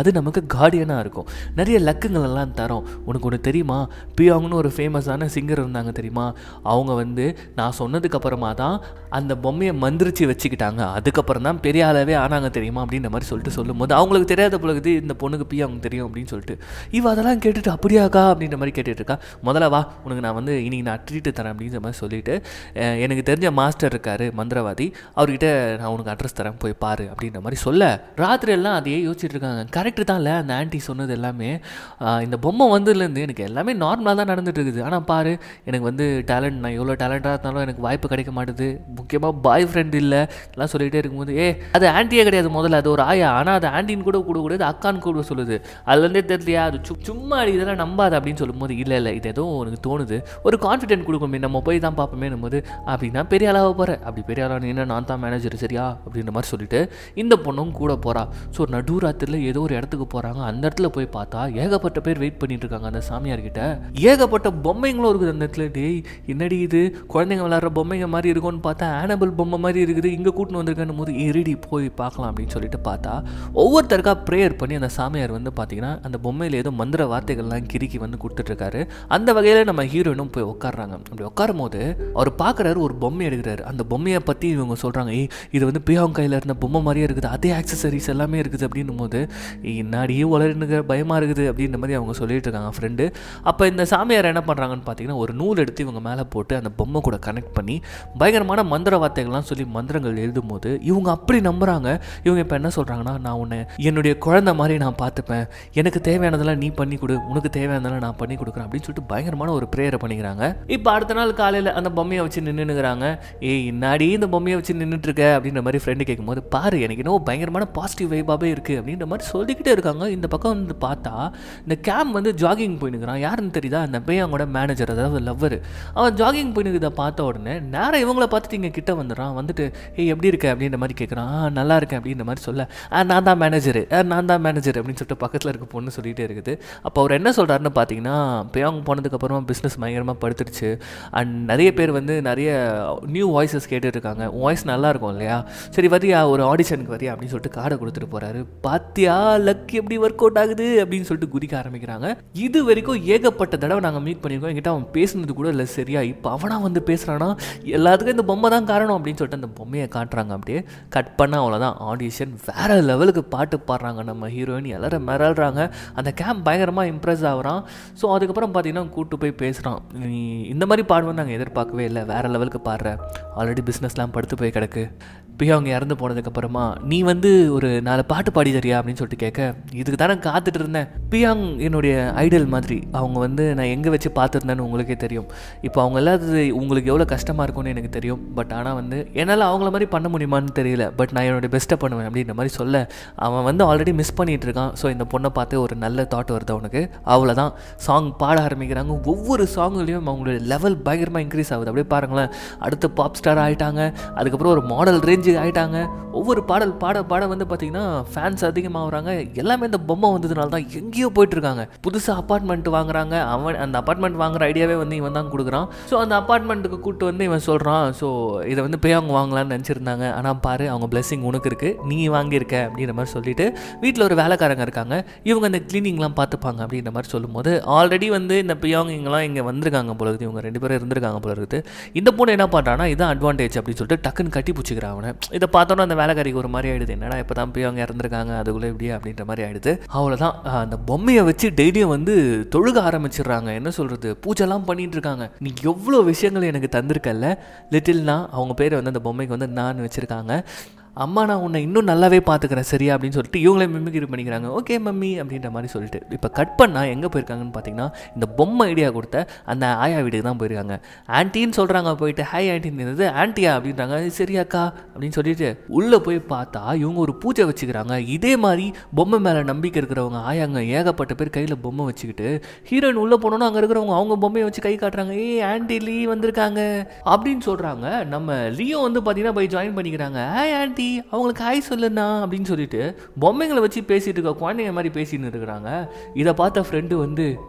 அது நமக்கு கார்டியனாக இருக்கும் நிறைய லக்குங்கள் எல்லாம் தரும் உனக்கு ஒன்று தெரியுமா பியாங்னு ஒரு ஃபேமஸான சிங்கர் இருந்தாங்க தெரியுமா அவங்க வந்து நான் சொன்னதுக்கு அப்புறமா தான் அந்த பொம்மையை மந்திரிச்சு வச்சுக்கிட்டாங்க அதுக்கப்புறம் தான் பெரிய ஆளாவே ஆனாங்க தெரியுமா அப்படின்ற மாதிரி சொல்லிட்டு சொல்லும்போது அவங்களுக்கு தெரியாத பொழுது இந்த பொண்ணுக்கு பியாங் தெரியும் அப்படின்னு சொல்லிட்டு இவ அதெல்லாம் கேட்டுட்டு அப்படியாக்கா அப்படின்ற மாதிரி கேட்டுட்டு இருக்கா முதல்ல வா உனக்கு நான் வந்து இன்னைக்கு நான் ட்ரீட்டு தரேன் அப்படின்ற மாதிரி சொல்லிட்டு அஹ், எனக்கு தெரிஞ்ச மாஸ்டர் இருக்காரு மந்திரவாதி அவர்கிட்ட நான் உனக்கு அட்ரஸ் தரேன் போய் பாரு அப்படின்ற மாதிரி சொல்ல ராத்திரி எல்லாம் அதையே யோசிச்சுட்டு இருக்காங்க கரெக்டு தான் இல்லை அந்த ஆன்ட்டி சொன்னது எல்லாமே ஆஹ், இந்த பொம்மை வந்ததுலேருந்து எனக்கு எல்லாமே நார்மலாக தான் நடந்துட்டு இருக்குது ஆனால் பாரு எனக்கு வந்து டேலண்ட் நான் எவ்வளோ டேலண்டாக இருந்தாலும் எனக்கு வாய்ப்பு கிடைக்க மாட்டுது முக்கியமாக பாய் ஃப்ரெண்ட் இல்லை எல்லாம் சொல்லிகிட்டே இருக்கும்போது ஏ அது ஆன்ட்டியே கிடையாது முதல்ல அது ஒரு ஆயா ஆனால் அது ஆன்ட்டின்னு கூட கூட கூடாது அக்கான்னு கூட சொல்லுது அதுலேருந்தே தெரியலையா அது சு- சும்மா அடி இதெல்லாம் நம்பாது அப்படின்னு சொல்லும்போது இல்லை இல்லை இது ஏதோ உனக்கு தோணுது ஒரு கான்ஃபிடென்ட் கொடுக்குமே நம்ம போய் தான் பார்ப்போமே போது அப்படின்னா பெரிய ஆளாக போகிற அப்படி பெரிய ஆளாக என்ன நான் தான் மேனேஜர் சரியா அப்படின்ற மாதிரி சொல்லிட்டு இந்த பொண்ணும் கூட போகிறா ஸோ நடுராத்திரியில் ஏதோ ஒரு இடத்துக்கு போகிறாங்க அந்த இடத்துல போய் பார்த்தா ஏகப்பட்ட பேர் வெயிட் பண்ணிட்டு இருக்காங்க அந்த சாமியார் கிட்ட ஏகப்பட்ட பொம்மைங்களும் இருக்குது அந்த இடத்துல டேய் என்னடி இது குழந்தைங்க விளாட்ற பொம்மைங்க மாதிரி இருக்கும்னு பார்த்தா ஆனபிள் பொம்மை மாதிரி இருக்குது இங்கே கூட்டின்னு வந்திருக்கேன்னு போது இருடி போய் பார்க்கலாம் அப்படின்னு சொல்லிட்டு பார்த்தா ஒவ்வொருத்தருக்கா ப்ரேயர் பண்ணி அந்த சாமியார் வந்து பார்த்தீங்கன்னா அந்த பொம்மையில் ஏதோ மந்திர வார்த்தைகள்லாம் கிறுக்கி வந்து கொடுத்துட்ருக்காரு அந்த வகையில் நம்ம ஹீரோயினும் போய் உட்காடுறாங்க அப்படி உட்காரும் போது அவர் பார்க்குறாரு ஒரு பொம்மை எடுக்கிறாரு அந்த பொம்மையை பற்றி இவங்க சொல்கிறாங்க ஏய் இது வந்து பியாங் கையில் இருந்த பொம்மை மாதிரியே இருக்குது அதே ஆக்சசரிஸ் எல்லாமே இருக்குது அப்படின்னும் போது என்னாடியே வளருனுங்க பயமாக இருக்குது அப்படின்ற மாதிரி அவங்க சொல்லிட்டு இருக்காங்க ஃப்ரெண்டு அப்போ இந்த சாமியார் என்ன பண்ணுறாங்கன்னு பார்த்தீங்கன்னா ஒரு நூல் எடுத்து இவங்க மேலே போட்டு அந்த பொம்மை கூட கனெக்ட் பண்ணி பயங்கரமான மந்திர வார்த்தைகள்லாம் சொல்லி மந்திரங்கள் எழுதும்போது இவங்க அப்படி நம்புறாங்க இவங்க இப்போ என்ன சொல்கிறாங்கன்னா நான் உன்னை என்னுடைய குழந்தை மாதிரி நான் பார்த்துப்பேன் எனக்கு தேவையானதெல்லாம் நீ பண்ணி கொடு உனக்கு தேவையானதெல்லாம் நான் பண்ணி கொடுக்குறேன் அப்படின்னு சொல்லிட்டு பயங்கரமான ஒரு ப்ரேயரை பண்ணிக்கிறாங்க இப்போ அடுத்த நாள் காலையில் அந்த பொம்மையை வச்சு நின்றுனுங்கிறாங்க ஏய் இன்னாடி இந்த பொம்மையை வச்சு நின்றுட்டு இருக்க அப்படின்ற மாதிரி ஃப்ரெண்டு கேட்கும்போது பாரு எனக்கு இன்னும் பயங்கரமான பாசிட்டிவ் வைபாகவே இருக்குது அப்படின்ற மாதிரி சொல்லிக்கிட்டே இருக்காங்க இந்த பக்கம் வந்து பார்த்தா இந்த கேம் வந்து ஜாகிங் போயினுக்கிறான் யாருன்னு தெரியுதா அந்த பையனோட மேனேஜர் அதாவது லவ்வர் அவன் ஜாகிங் போயினுக்கிறத பார்த்த உடனே நேரம் இவங்கள பார்த்துட்டு இங்கே கிட்ட வந்துடுறான் வந்துட்டு ஏய் எப்படி இருக்க அப்படின்ற மாதிரி கேட்குறான் "ஆ, நல்லா இருக்கேன் அப்படின்ற மாதிரி சொல்ல "ஆ, நான் தான் மேனேஜர் நான் தான் மேனேஜர் அப்படின்னு சொல்லிட்டு பக்கத்தில் இருக்க பொண்ணு சொல்லிகிட்டே இருக்குது அப்போ அவர் என்ன சொல்கிறாருன்னு பார்த்தீங்கன்னா பேயாங் போனதுக்கப்புறமா பிஸ்னஸ் பயங்கரமாக படுத்துடுச்சு அண்ட் நிறைய பேர் வந்து நிறைய நியூ வாய்ஸஸ் கேட்டுட்டு இருக்காங்க வாய்ஸ் நல்லா இருக்கும் இல்லையா சரி வரியா ஒரு ஆடிஷனுக்கு வரியா அப்படின்னு சொல்லிட்டு கார்டை கொடுத்துட்டு போகிறாரு பாத்தியா லக் எப்படி ஒர்க் அவுட் ஆகுது அப்படின்னு சொல்லிட்டு குதிக்க ஆரம்பிக்கிறாங்க இது வரைக்கும் ஏகப்பட்ட தடவை நாங்கள் மீட் பண்ணியிருக்கோம் என்கிட்ட அவன் பேசுனது கூட இல்லை சரியா இப்போ அவனா வந்து பேசுகிறானா எல்லாத்துக்கும் இந்த பொம்மை தான் காரணம் அப்படின்னு சொல்லிட்டு அந்த பொம்மையை காட்டுறாங்க அப்படியே கட் பண்ண அவ்வளோதான் ஆடிஷன் வேற லெவலுக்கு பாட்டு பாடுறாங்க நம்ம ஹீரோயின் எல்லாரும் மிரள்றாங்க அந்த கேம்ப் பயங்கரமாக இம்ப்ரெஸ் ஆகுறான் ஸோ அதுக்கப்புறம் பார்த்தீங்கன்னா கூட்டு போய் பேசுகிறான் நீ இந்த மாதிரி பாடுவேன்னு நாங்கள் எதிர்பார்க்கவே இல்லை வேற லெவலுக்கு பாடுற ஆல்ரெடி பிஸ்னஸ்லாம் படுத்து போய் கிடக்கு இப்போ அவங்க இறந்து போனதுக்கப்புறமா நீ வந்து ஒரு நாலு பாட்டு பாடி தரியா அப்படின்னு சொல்லிட்டு கேட்க இதுக்கு தானே காத்துட்டு இருந்தேன் பியாங் என்னுடைய ஐடல் மாதிரி அவங்க வந்து நான் எங்கே வச்சு பார்த்துருந்தேன்னு உங்களுக்கே தெரியும் இப்போ அவங்க இல்லாதது உங்களுக்கு எவ்வளோ கஷ்டமாக இருக்கும்னு எனக்கு தெரியும் பட் ஆனால் வந்து என்னால் அவங்கள மாதிரி பண்ண முடியுமான்னு தெரியல பட் நான் என்னோட பெஸ்ட்டை பண்ணுவேன் அப்படின்ற மாதிரி சொல்ல அவன் வந்து ஆல்ரெடி மிஸ் பண்ணிட்டு இருக்கான் ஸோ இந்த பொண்ணை பார்த்து ஒரு நல்ல தாட் வருது அவனுக்கு அவ்வளோதான் சாங் பாட ஆரம்பிக்கிறாங்க ஒவ்வொரு சாங்குலேயும் அவங்களுடைய லெவல் பயங்கரமாக இன்க்ரீஸ் ஆகுது அப்படியே பாருங்களேன் அடுத்து பாப் ஸ்டார் ஆகிட்டாங்க அதுக்கப்புறம் ஒரு மாடல் ரேஞ்சு ஆகிட்டாங்க ஒவ்வொரு பாடல் பாட பாட வந்து பார்த்தீங்கன்னா ஃபேன்ஸ் அதிகமாகறாங்க எல்லாமே இந்த பொம்மை வந்ததுனால தான் எங்கேயோ போயிட்டு இருக்காங்க புதுசாக அப்பார்ட்மெண்ட் வாங்குறாங்க அவன் அந்த அப்பார்ட்மெண்ட் வாங்குற ஐடியாவே வந்து இவன் தான் கொடுக்குறான் ஸோ அந்த அப்பார்ட்மெண்ட்டுக்கு கூட்டு வந்து இவன் சொல்கிறான் ஸோ இதை வந்து போய் அவங்க வாங்கலாம்னு நினச்சிருந்தாங்க ஆனால் பாரு அவங்க blessing உனக்கு இருக்குது நீ வாங்கியிருக்க அப்படின்ற மாதிரி சொல்லிட்டு வீட்டில் ஒரு வேலைக்காரங்க இருக்காங்க இவங்க அந்த க்ளீனிங்லாம் பார்த்துப்பாங்க அப்படின்ற மாதிரி சொல்லும்போது ஆல்ரெடி வந்து இந்த பியாங் இங்கெல்லாம் இங்கே வந்திருக்காங்க போல இருக்குது இவங்க ரெண்டு பேரும் இருந்திருக்காங்க போல இருக்குது இந்த பொண்ணு என்ன பண்ணுறான்னா இதான் அட்வான்டேஜ் அப்படின்னு சொல்லிட்டு டக்குன்னு கட்டி பிடிச்சிக்கிறான் அவனை இதை பார்த்தோன்னா அந்த வேலைக்காரிக்கு ஒரு மாதிரி ஆயிடுது என்னடா இப்போ தான் பியாங் இறந்துருக்காங்க அதுக்குள்ளே இப்படியே அப்படின்ற மாதிரி ஆயிடுது அவ்வளோதான் அந்த பொம்மையை வச்சு டெய்லியும் வந்து தொழுக ஆரம்பிச்சிடுறாங்க என்ன சொல்கிறது பூஜைலாம் பண்ணிட்டு இருக்காங்க நீ எவ்வளோ விஷயங்கள் எனக்கு தந்திருக்கல்ல லிட்டில்னா அவங்க பேர் வந்து அந்த பொம்மைக்கு வந்து நான் வச்சுருக்காங்க அம்மா நான் உன்னை இன்னும் நல்லாவே பார்த்துக்கிறேன் சரியா அப்படின்னு சொல்லிட்டு இவங்களே மிமிக்ரி பண்ணிக்கிறாங்க ஓகே மம்மி அப்படின்ற மாதிரி சொல்லிட்டு இப்போ கட் பண்ணால் எங்கே போயிருக்காங்கன்னு பார்த்தீங்கன்னா இந்த பொம்மை ஐடியா கொடுத்த அந்த ஆயா வீட்டுக்கு தான் போயிருக்காங்க ஆன்ட்டின்னு சொல்கிறாங்க போயிட்டு ஹாய் ஆன்ட்டின்னு இருந்தது ஆன்ட்டியா அப்படின்றாங்க சரியாக்கா அப்படின்னு சொல்லிட்டு உள்ளே போய் பார்த்தா இவங்க ஒரு பூஜை வச்சுக்கிறாங்க இதே மாதிரி பொம்மை மேலே நம்பிக்கை இருக்கிறவங்க ஆயாங்க ஏகப்பட்ட பேர் கையில் பொம்மை வச்சுக்கிட்டு ஹீரோயின் உள்ளே போனோன்னா அங்கே இருக்கிறவங்க அவங்க பொம்மையை வச்சு கை காட்டுறாங்க ஏய் ஆன்ட்டி லீ வந்திருக்காங்க அப்படின்னு சொல்கிறாங்க நம்ம லியோ வந்து பார்த்தீங்கன்னா போய் ஜாயின் பண்ணிக்கிறாங்க ஹாய் ஆன்ட்டி அவங்களுக்கு ஹாய் சொல்லுண்ணா அப்படின்னு சொல்லிட்டு பொம்மைங்களை வச்சு பேசிட்டு இருக்க குழந்தைங்க மாதிரி பேசின்னு இருக்கிறாங்க இதை பார்த்த ஃப்ரெண்டு வந்து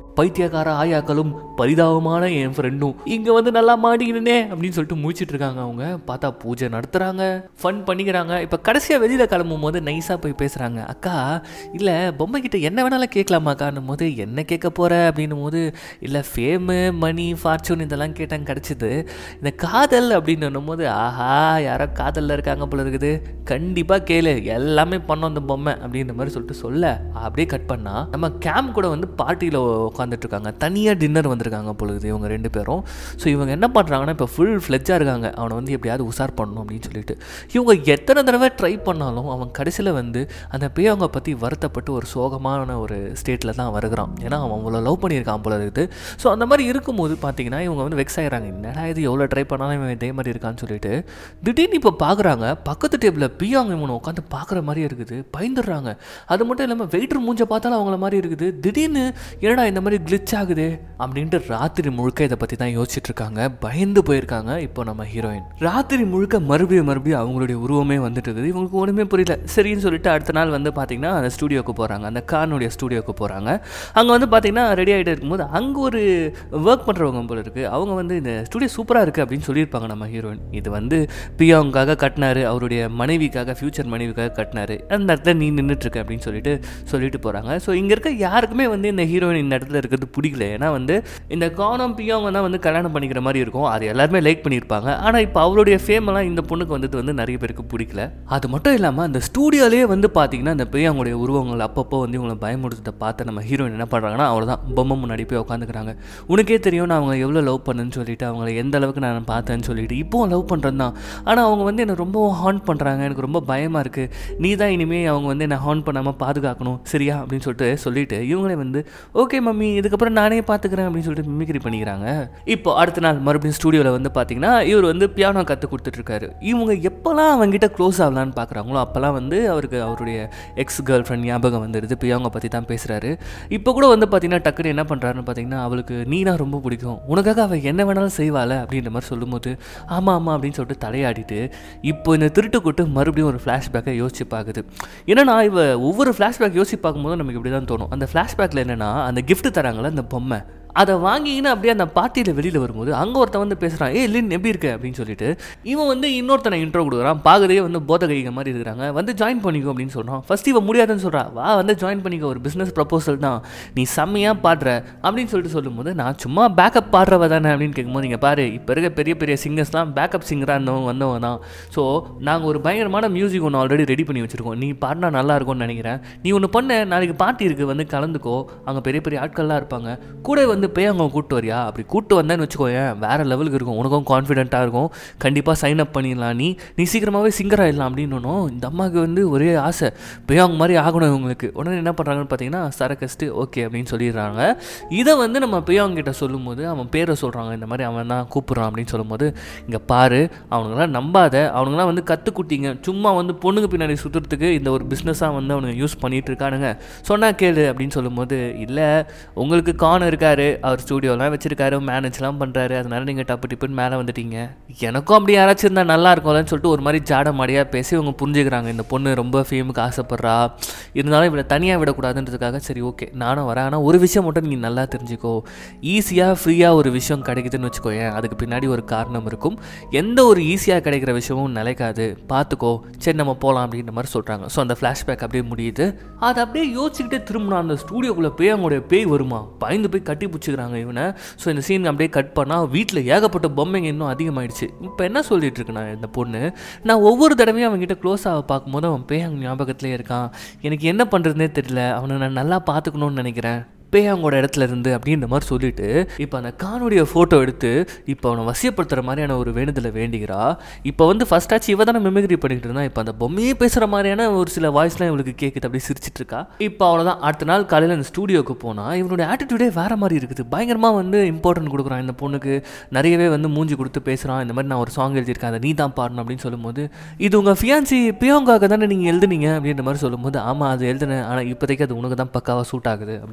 பைத்தியக்கார ஆயாக்களும் பரிதாபமான என் ஃப்ரெண்டும் இங்கே வந்து நல்லா மாட்டிக்கினே அப்படின்னு சொல்லிட்டு முடிச்சிட்டு இருக்காங்க அவங்க பார்த்தா பூஜை நடத்துகிறாங்க ஃபன் பண்ணிக்கிறாங்க இப்போ கடைசியாக வெளியில் கிளம்பும் போது நைஸாக போய் பேசுகிறாங்க அக்கா இல்லை பொம்மை கிட்ட என்ன வேணாலும் கேட்கலாமாக்கான்னும் போது என்ன கேட்க போகிற அப்படின்னும் போது இல்லை ஃபேமு மணி ஃபார்ச்சூன் இதெல்லாம் கேட்டாங்க கிடச்சிது இந்த காதல் அப்படின்னு போது ஆஹா யாரோ காதலில் இருக்காங்க போல இருக்குது கண்டிப்பாக கேளு எல்லாமே பண்ணோம் அந்த பொம்மை அப்படின்ற மாதிரி சொல்லிட்டு சொல்ல அப்படியே கட் பண்ணா நம்ம கேம் கூட வந்து பார்ட்டியில் உட்காந்துட்டு இருக்காங்க தனியாக டின்னர் வந்திருக்காங்க பொழுது இவங்க ரெண்டு பேரும் ஸோ இவங்க என்ன பண்ணுறாங்கன்னா இப்போ ஃபுல் ஃப்ளெஜ்ஜாக இருக்காங்க அவனை வந்து எப்படியாவது உசார் பண்ணணும் அப்படின்னு சொல்லிட்டு இவங்க எத்தனை தடவை ட்ரை பண்ணாலும் அவன் கடைசியில் வந்து அந்த பேயவங்க பற்றி வருத்தப்பட்டு ஒரு சோகமான ஒரு ஸ்டேட்டில் தான் வருகிறான் ஏன்னா அவன் அவ்வளோ லவ் பண்ணியிருக்கான் போல இருக்குது ஸோ அந்த மாதிரி இருக்கும்போது பார்த்தீங்கன்னா இவங்க வந்து வெக்ஸ் ஆகிறாங்க என்னடா இது எவ்வளோ ட்ரை பண்ணாலும் இவன் இதே மாதிரி இருக்கான்னு சொல்லிட்டு திடீர்னு இப்போ பார்க்குறாங்க பக்கத்து டேபிளில் பியாங்க இவனை உட்காந்து பார்க்குற மாதிரி இருக்குது பயந்துடுறாங்க அது மட்டும் இல்லாமல் வெயிட்டர் மூஞ்ச பார்த்தாலும் அவங்கள மாதிரி இருக்குது திடீர்னு என்னடா இந்த மாதிரி கிளிச் ஆகுது அப்படின்ட்டு ராத்திரி முழுக்க இதை பற்றி தான் யோசிச்சுட்டு இருக்காங்க பயந்து போயிருக்காங்க இப்போ நம்ம ஹீரோயின் ராத்திரி முழுக்க மறுபடியும் மறுபடியும் அவங்களுடைய உருவமே வந்துட்டு இருக்குது இவங்களுக்கு ஒன்றுமே புரியல சரின்னு சொல்லிட்டு அடுத்த நாள் வந்து பார்த்தீங்கன்னா அந்த ஸ்டூடியோக்கு போகிறாங்க அந்த கானுடைய ஸ்டூடியோக்கு போகிறாங்க அங்கே வந்து பார்த்தீங்கன்னா ரெடி ஆகிட்டு இருக்கும்போது அங்கே ஒரு ஒர்க் பண்ணுறவங்க போல இருக்குது அவங்க வந்து இந்த ஸ்டூடியோ சூப்பராக இருக்குது அப்படின்னு சொல்லியிருப்பாங்க நம்ம ஹீரோயின் இது வந்து பியாவுக்காக கட்டினாரு அவருடைய மனைவிக்காக ஃப்யூச்சர் மனைவிக்காக கட்டினாரு அந்த இடத்துல நீ நின்றுட்டுருக்க அப்படின்னு சொல்லிட்டு சொல்லிட்டு போகிறாங்க ஸோ இங்கே இருக்க யாருக்குமே வந்து இந்த ஹீரோயின் இந்த இடத்துல இருக்கிறது பிடிக்கல ஏன்னா வந்து இந்த கானம் பியாவங்க தான் வந்து கல்யாணம் பண்ணிக்கிற மாதிரி இருக்கும் அது எல்லாருமே லைக் பண்ணியிருப்பாங்க ஆனால் இப்போ அவருடைய ஃபேம் எல்லாம் இந்த பொண்ணுக்கு வந்தது வந்து நிறைய பேருக்கு பிடிக்கல அது மட்டும் இல்லாமல் அந்த ஸ்டூடியோலேயே வந்து பார்த்தீங்கன்னா அந்த பிரியாங்களுடைய உருவங்கள் அப்பப்போ வந்து இவங்களை பயமுறுத்ததை பார்த்து நம்ம ஹீரோயின் என்ன பண்ணுறாங்கன்னா அவ்வளோதான் பொம்மை முன்னாடி போய் உட்காந்துக்கிறாங்க உனக்கே தெரியும் நான் அவங்க எவ்வளோ லவ் பண்ணுன்னு சொல்லிட்டு அவங்கள எந்த அளவுக்கு நான் பார்த்தேன்னு சொல்லிட்டு இப்போவும் லவ் பண்ணுறது தான் ஆனால் அவங்க வந்து என்னை ரொம்ப ஹார்ன் பண்ணுறாங்க எனக்கு ரொம்ப பயமாக இருக்குது நீ தான் இனிமேல் அவங்க வந்து என்னை ஹார்ன் பண்ணாமல் பாதுகாக்கணும் சரியா அப்படின்னு சொல்லிட்டு சொல்லிட்டு இவங்களே வந்து ஓகே மம்மி இதுக்கப்புறம் நானே பார்த்துக்கிறேன் அப்படின்னு சொல்லிட்டு மிமிக்ரி பண்ணிக்கிறாங்க இப்போ அடுத்த நாள் மறுபடியும் ஸ்டூடியோவில் வந்து பார்த்தீங்கன்னா இவர் வந்து பியானோ கற்றுக் கொடுத்துட்ருக்காரு இவங்க எப்போல்லாம் அவங்ககிட்ட க்ளோஸ் ஆகலான்னு பார்க்குறாங்களோ அப்போல்லாம் வந்து அவருக்கு அவருடைய எக்ஸ் கேர்ள் ஃப்ரெண்ட் ஞாபகம் வந்துடுது பியாங்க பற்றி தான் பேசுகிறாரு இப்போ கூட வந்து பார்த்தீங்கன்னா டக்குனு என்ன பண்ணுறாருன்னு பார்த்தீங்கன்னா அவளுக்கு நீனா ரொம்ப பிடிக்கும் உனக்காக அவள் என்ன வேணாலும் செய்வாள் அப்படின்ற மாதிரி சொல்லும்போது ஆமாம் ஆமாம் அப்படின்னு சொல்லிட்டு தலையாடிட்டு இப்போ இந்த திருட்டு கூட்டு மறுபடியும் ஒரு ஃப்ளாஷ்பேக்கை யோசிச்சு பார்க்குது என்னன்னா இவ ஒவ்வொரு ஃப்ளாஷ்பேக் யோசிச்சு பார்க்கும்போது நமக்கு இப்படி தான் தோணும் அந்த ஃப்ளாஷ்பேக்கில் என்னென்னா அந்த gift தராங்களே அந்த பொம்மை அதை வாங்கிக்கின்னு அப்படியே அந்த பார்ட்டியில் வெளியில் வரும்போது அங்கே ஒருத்தன் வந்து பேசுகிறான் ஏ லின் எப்படி இருக்க அப்படின்னு சொல்லிட்டு இவன் வந்து இன்னொருத்தனை இன்ட்ரோ கொடுக்குறான் பார்க்கறதே வந்து போத கைக மாதிரி இருக்கிறாங்க வந்து ஜாயின் பண்ணிக்கோ அப்படின்னு சொல்கிறான் ஃபர்ஸ்ட் இவன் முடியாதுன்னு சொல்கிறா வா வந்து ஜாயின் பண்ணிக்கோ ஒரு பிஸ்னஸ் ப்ரப்போசல் தான் நீ செம்மையாக பாடுற அப்படின்னு சொல்லிட்டு சொல்லும்போது நான் சும்மா பேக்கப் பாடுறவ தானே அப்படின்னு கேட்கும்போது நீங்கள் பாரு இப்போ இருக்க பெரிய பெரிய சிங்கர்ஸ்லாம் பேக்கப் சிங்கராக இருந்தவங்க வந்தவங்க தான் ஸோ நாங்கள் ஒரு பயங்கரமான மியூசிக் ஒன்று ஆல்ரெடி ரெடி பண்ணி வச்சுருக்கோம் நீ பாடினா நல்லா இருக்கும்னு நினைக்கிறேன் நீ ஒன்று பண்ண நாளைக்கு பார்ட்டி இருக்குது வந்து கலந்துக்கோ அங்கே பெரிய பெரிய ஆட்கள்லாம் இருப்பாங்க கூட வந்து போய் அவங்க கூப்பிட்டு வரியா அப்படி கூப்பிட்டு வந்தேன்னு வச்சுக்கோயேன் வேறு லெவலுக்கு இருக்கும் உனக்கும் கான்ஃபிடென்ட்டாக இருக்கும் கண்டிப்பாக சைன் அப் பண்ணிடலாம் நீ நீ சீக்கிரமாகவே சிங்கர் ஆகிடலாம் அப்படின்னு இந்த அம்மாவுக்கு வந்து ஒரே ஆசை பேயாங் மாதிரி ஆகணும் இவங்களுக்கு உடனே என்ன பண்ணுறாங்கன்னு பார்த்தீங்கன்னா சரக்கஸ்ட்டு ஓகே அப்படின்னு சொல்லிடுறாங்க இதை வந்து நம்ம பேயாங் கிட்ட சொல்லும்போது அவன் பேரை சொல்கிறாங்க இந்த மாதிரி அவன் தான் கூப்பிட்றான் அப்படின்னு சொல்லும்போது இங்கே பாரு அவனுங்களாம் நம்பாத அவனுங்களாம் வந்து கற்றுக்குட்டிங்க சும்மா வந்து பொண்ணுங்க பின்னாடி சுற்றுறதுக்கு இந்த ஒரு பிஸ்னஸாக வந்து அவனுங்க யூஸ் பண்ணிட்டு இருக்கானுங்க சொன்னா கேளு அப்படின்னு சொல்லும்போது இல்லை உங்களுக்கு கான் இருக்காரு அவர் ஸ்டூடியோலாம் வச்சிருக்காரு மேனேஜ்லாம் பண்ணுறாரு அதனால நீங்கள் டப்பு டிப்புன்னு மேலே வந்துட்டீங்க எனக்கும் அப்படி யாராச்சும் இருந்தால் நல்லா இருக்கும்லன்னு சொல்லிட்டு ஒரு மாதிரி ஜாட மாடியாக பேசி இவங்க புரிஞ்சுக்கிறாங்க இந்த பொண்ணு ரொம்ப ஃபேமுக்கு ஆசைப்பட்றா இருந்தாலும் இவளை தனியாக விடக்கூடாதுன்றதுக்காக சரி ஓகே நானும் வரேன் ஆனால் ஒரு விஷயம் மட்டும் நீ நல்லா தெரிஞ்சுக்கோ ஈஸியாக ஃப்ரீயாக ஒரு விஷயம் கிடைக்குதுன்னு வச்சுக்கோயேன் அதுக்கு பின்னாடி ஒரு காரணம் இருக்கும் எந்த ஒரு ஈஸியாக கிடைக்கிற விஷயமும் நிலைக்காது பார்த்துக்கோ சரி நம்ம போகலாம் அப்படின்ற மாதிரி சொல்கிறாங்க ஸோ அந்த ஃப்ளாஷ்பேக் அப்படியே முடியுது அதை அப்படியே யோசிச்சுக்கிட்டே திரும்பினா அந்த ஸ்டூடியோக்குள்ளே போய் அவங்களுடைய பேய் வருமா பயந்து போய் கட்டி பிடிச்சிக்கிறாங்க இவனை ஸோ இந்த சீன் அப்படியே கட் பண்ணால் வீட்டில் ஏகப்பட்ட பொம்மைங்க இன்னும் அதிகமாயிடுச்சு இப்போ என்ன சொல்லிட்டு இருக்கு நான் இந்த பொண்ணு நான் ஒவ்வொரு தடவையும் அவன்கிட்ட க்ளோஸ் ஆக பார்க்கும்போது அவன் பேய் அங்கே ஞாபகத்திலே இருக்கான் எனக்கு என்ன பண்ணுறதுனே தெரியல அவனை நான் நல்லா பார்த்துக்கணும்னு நினைக்கிறேன் பேயாங்கோட இடத்துல இருந்து அப்படின்ற மாதிரி சொல்லிட்டு இப்போ அந்த கானுடைய ஃபோட்டோ எடுத்து இப்போ அவனை வசியப்படுத்துகிற மாதிரியான ஒரு வேண்டுதலை வேண்டிக்கிறா இப்போ வந்து ஃபர்ஸ்ட் ஆச்சு இவ தானே மெமிக்ரி பண்ணிட்டு இருந்தா இப்போ அந்த பொம்மையே பேசுகிற மாதிரியான ஒரு சில வாய்ஸ்லாம் இவளுக்கு கேட்குது அப்படி சிரிச்சிட்டு இருக்கா இப்போ அவ்வளோதான் அடுத்த நாள் காலையில் அந்த ஸ்டூடியோக்கு போனால் இவனுடைய ஆட்டிடியூடே வேற மாதிரி இருக்குது பயங்கரமாக வந்து இம்பார்ட்டன்ட் கொடுக்குறான் இந்த பொண்ணுக்கு நிறையவே வந்து மூஞ்சி கொடுத்து பேசுகிறான் இந்த மாதிரி நான் ஒரு சாங் எழுதியிருக்கேன் அதை நீ தான் பாடணும் அப்படின்னு சொல்லும்போது இது உங்கள் ஃபியான்சி பியோங்காக தானே நீங்கள் எழுதுனீங்க அப்படின்ற மாதிரி சொல்லும்போது ஆமாம் அது எழுதுனேன் ஆனால் இப்போதைக்கு அது உனக்கு தான் பக்காவாக சூட் ஆகுது அப்படின்ற மாதிரி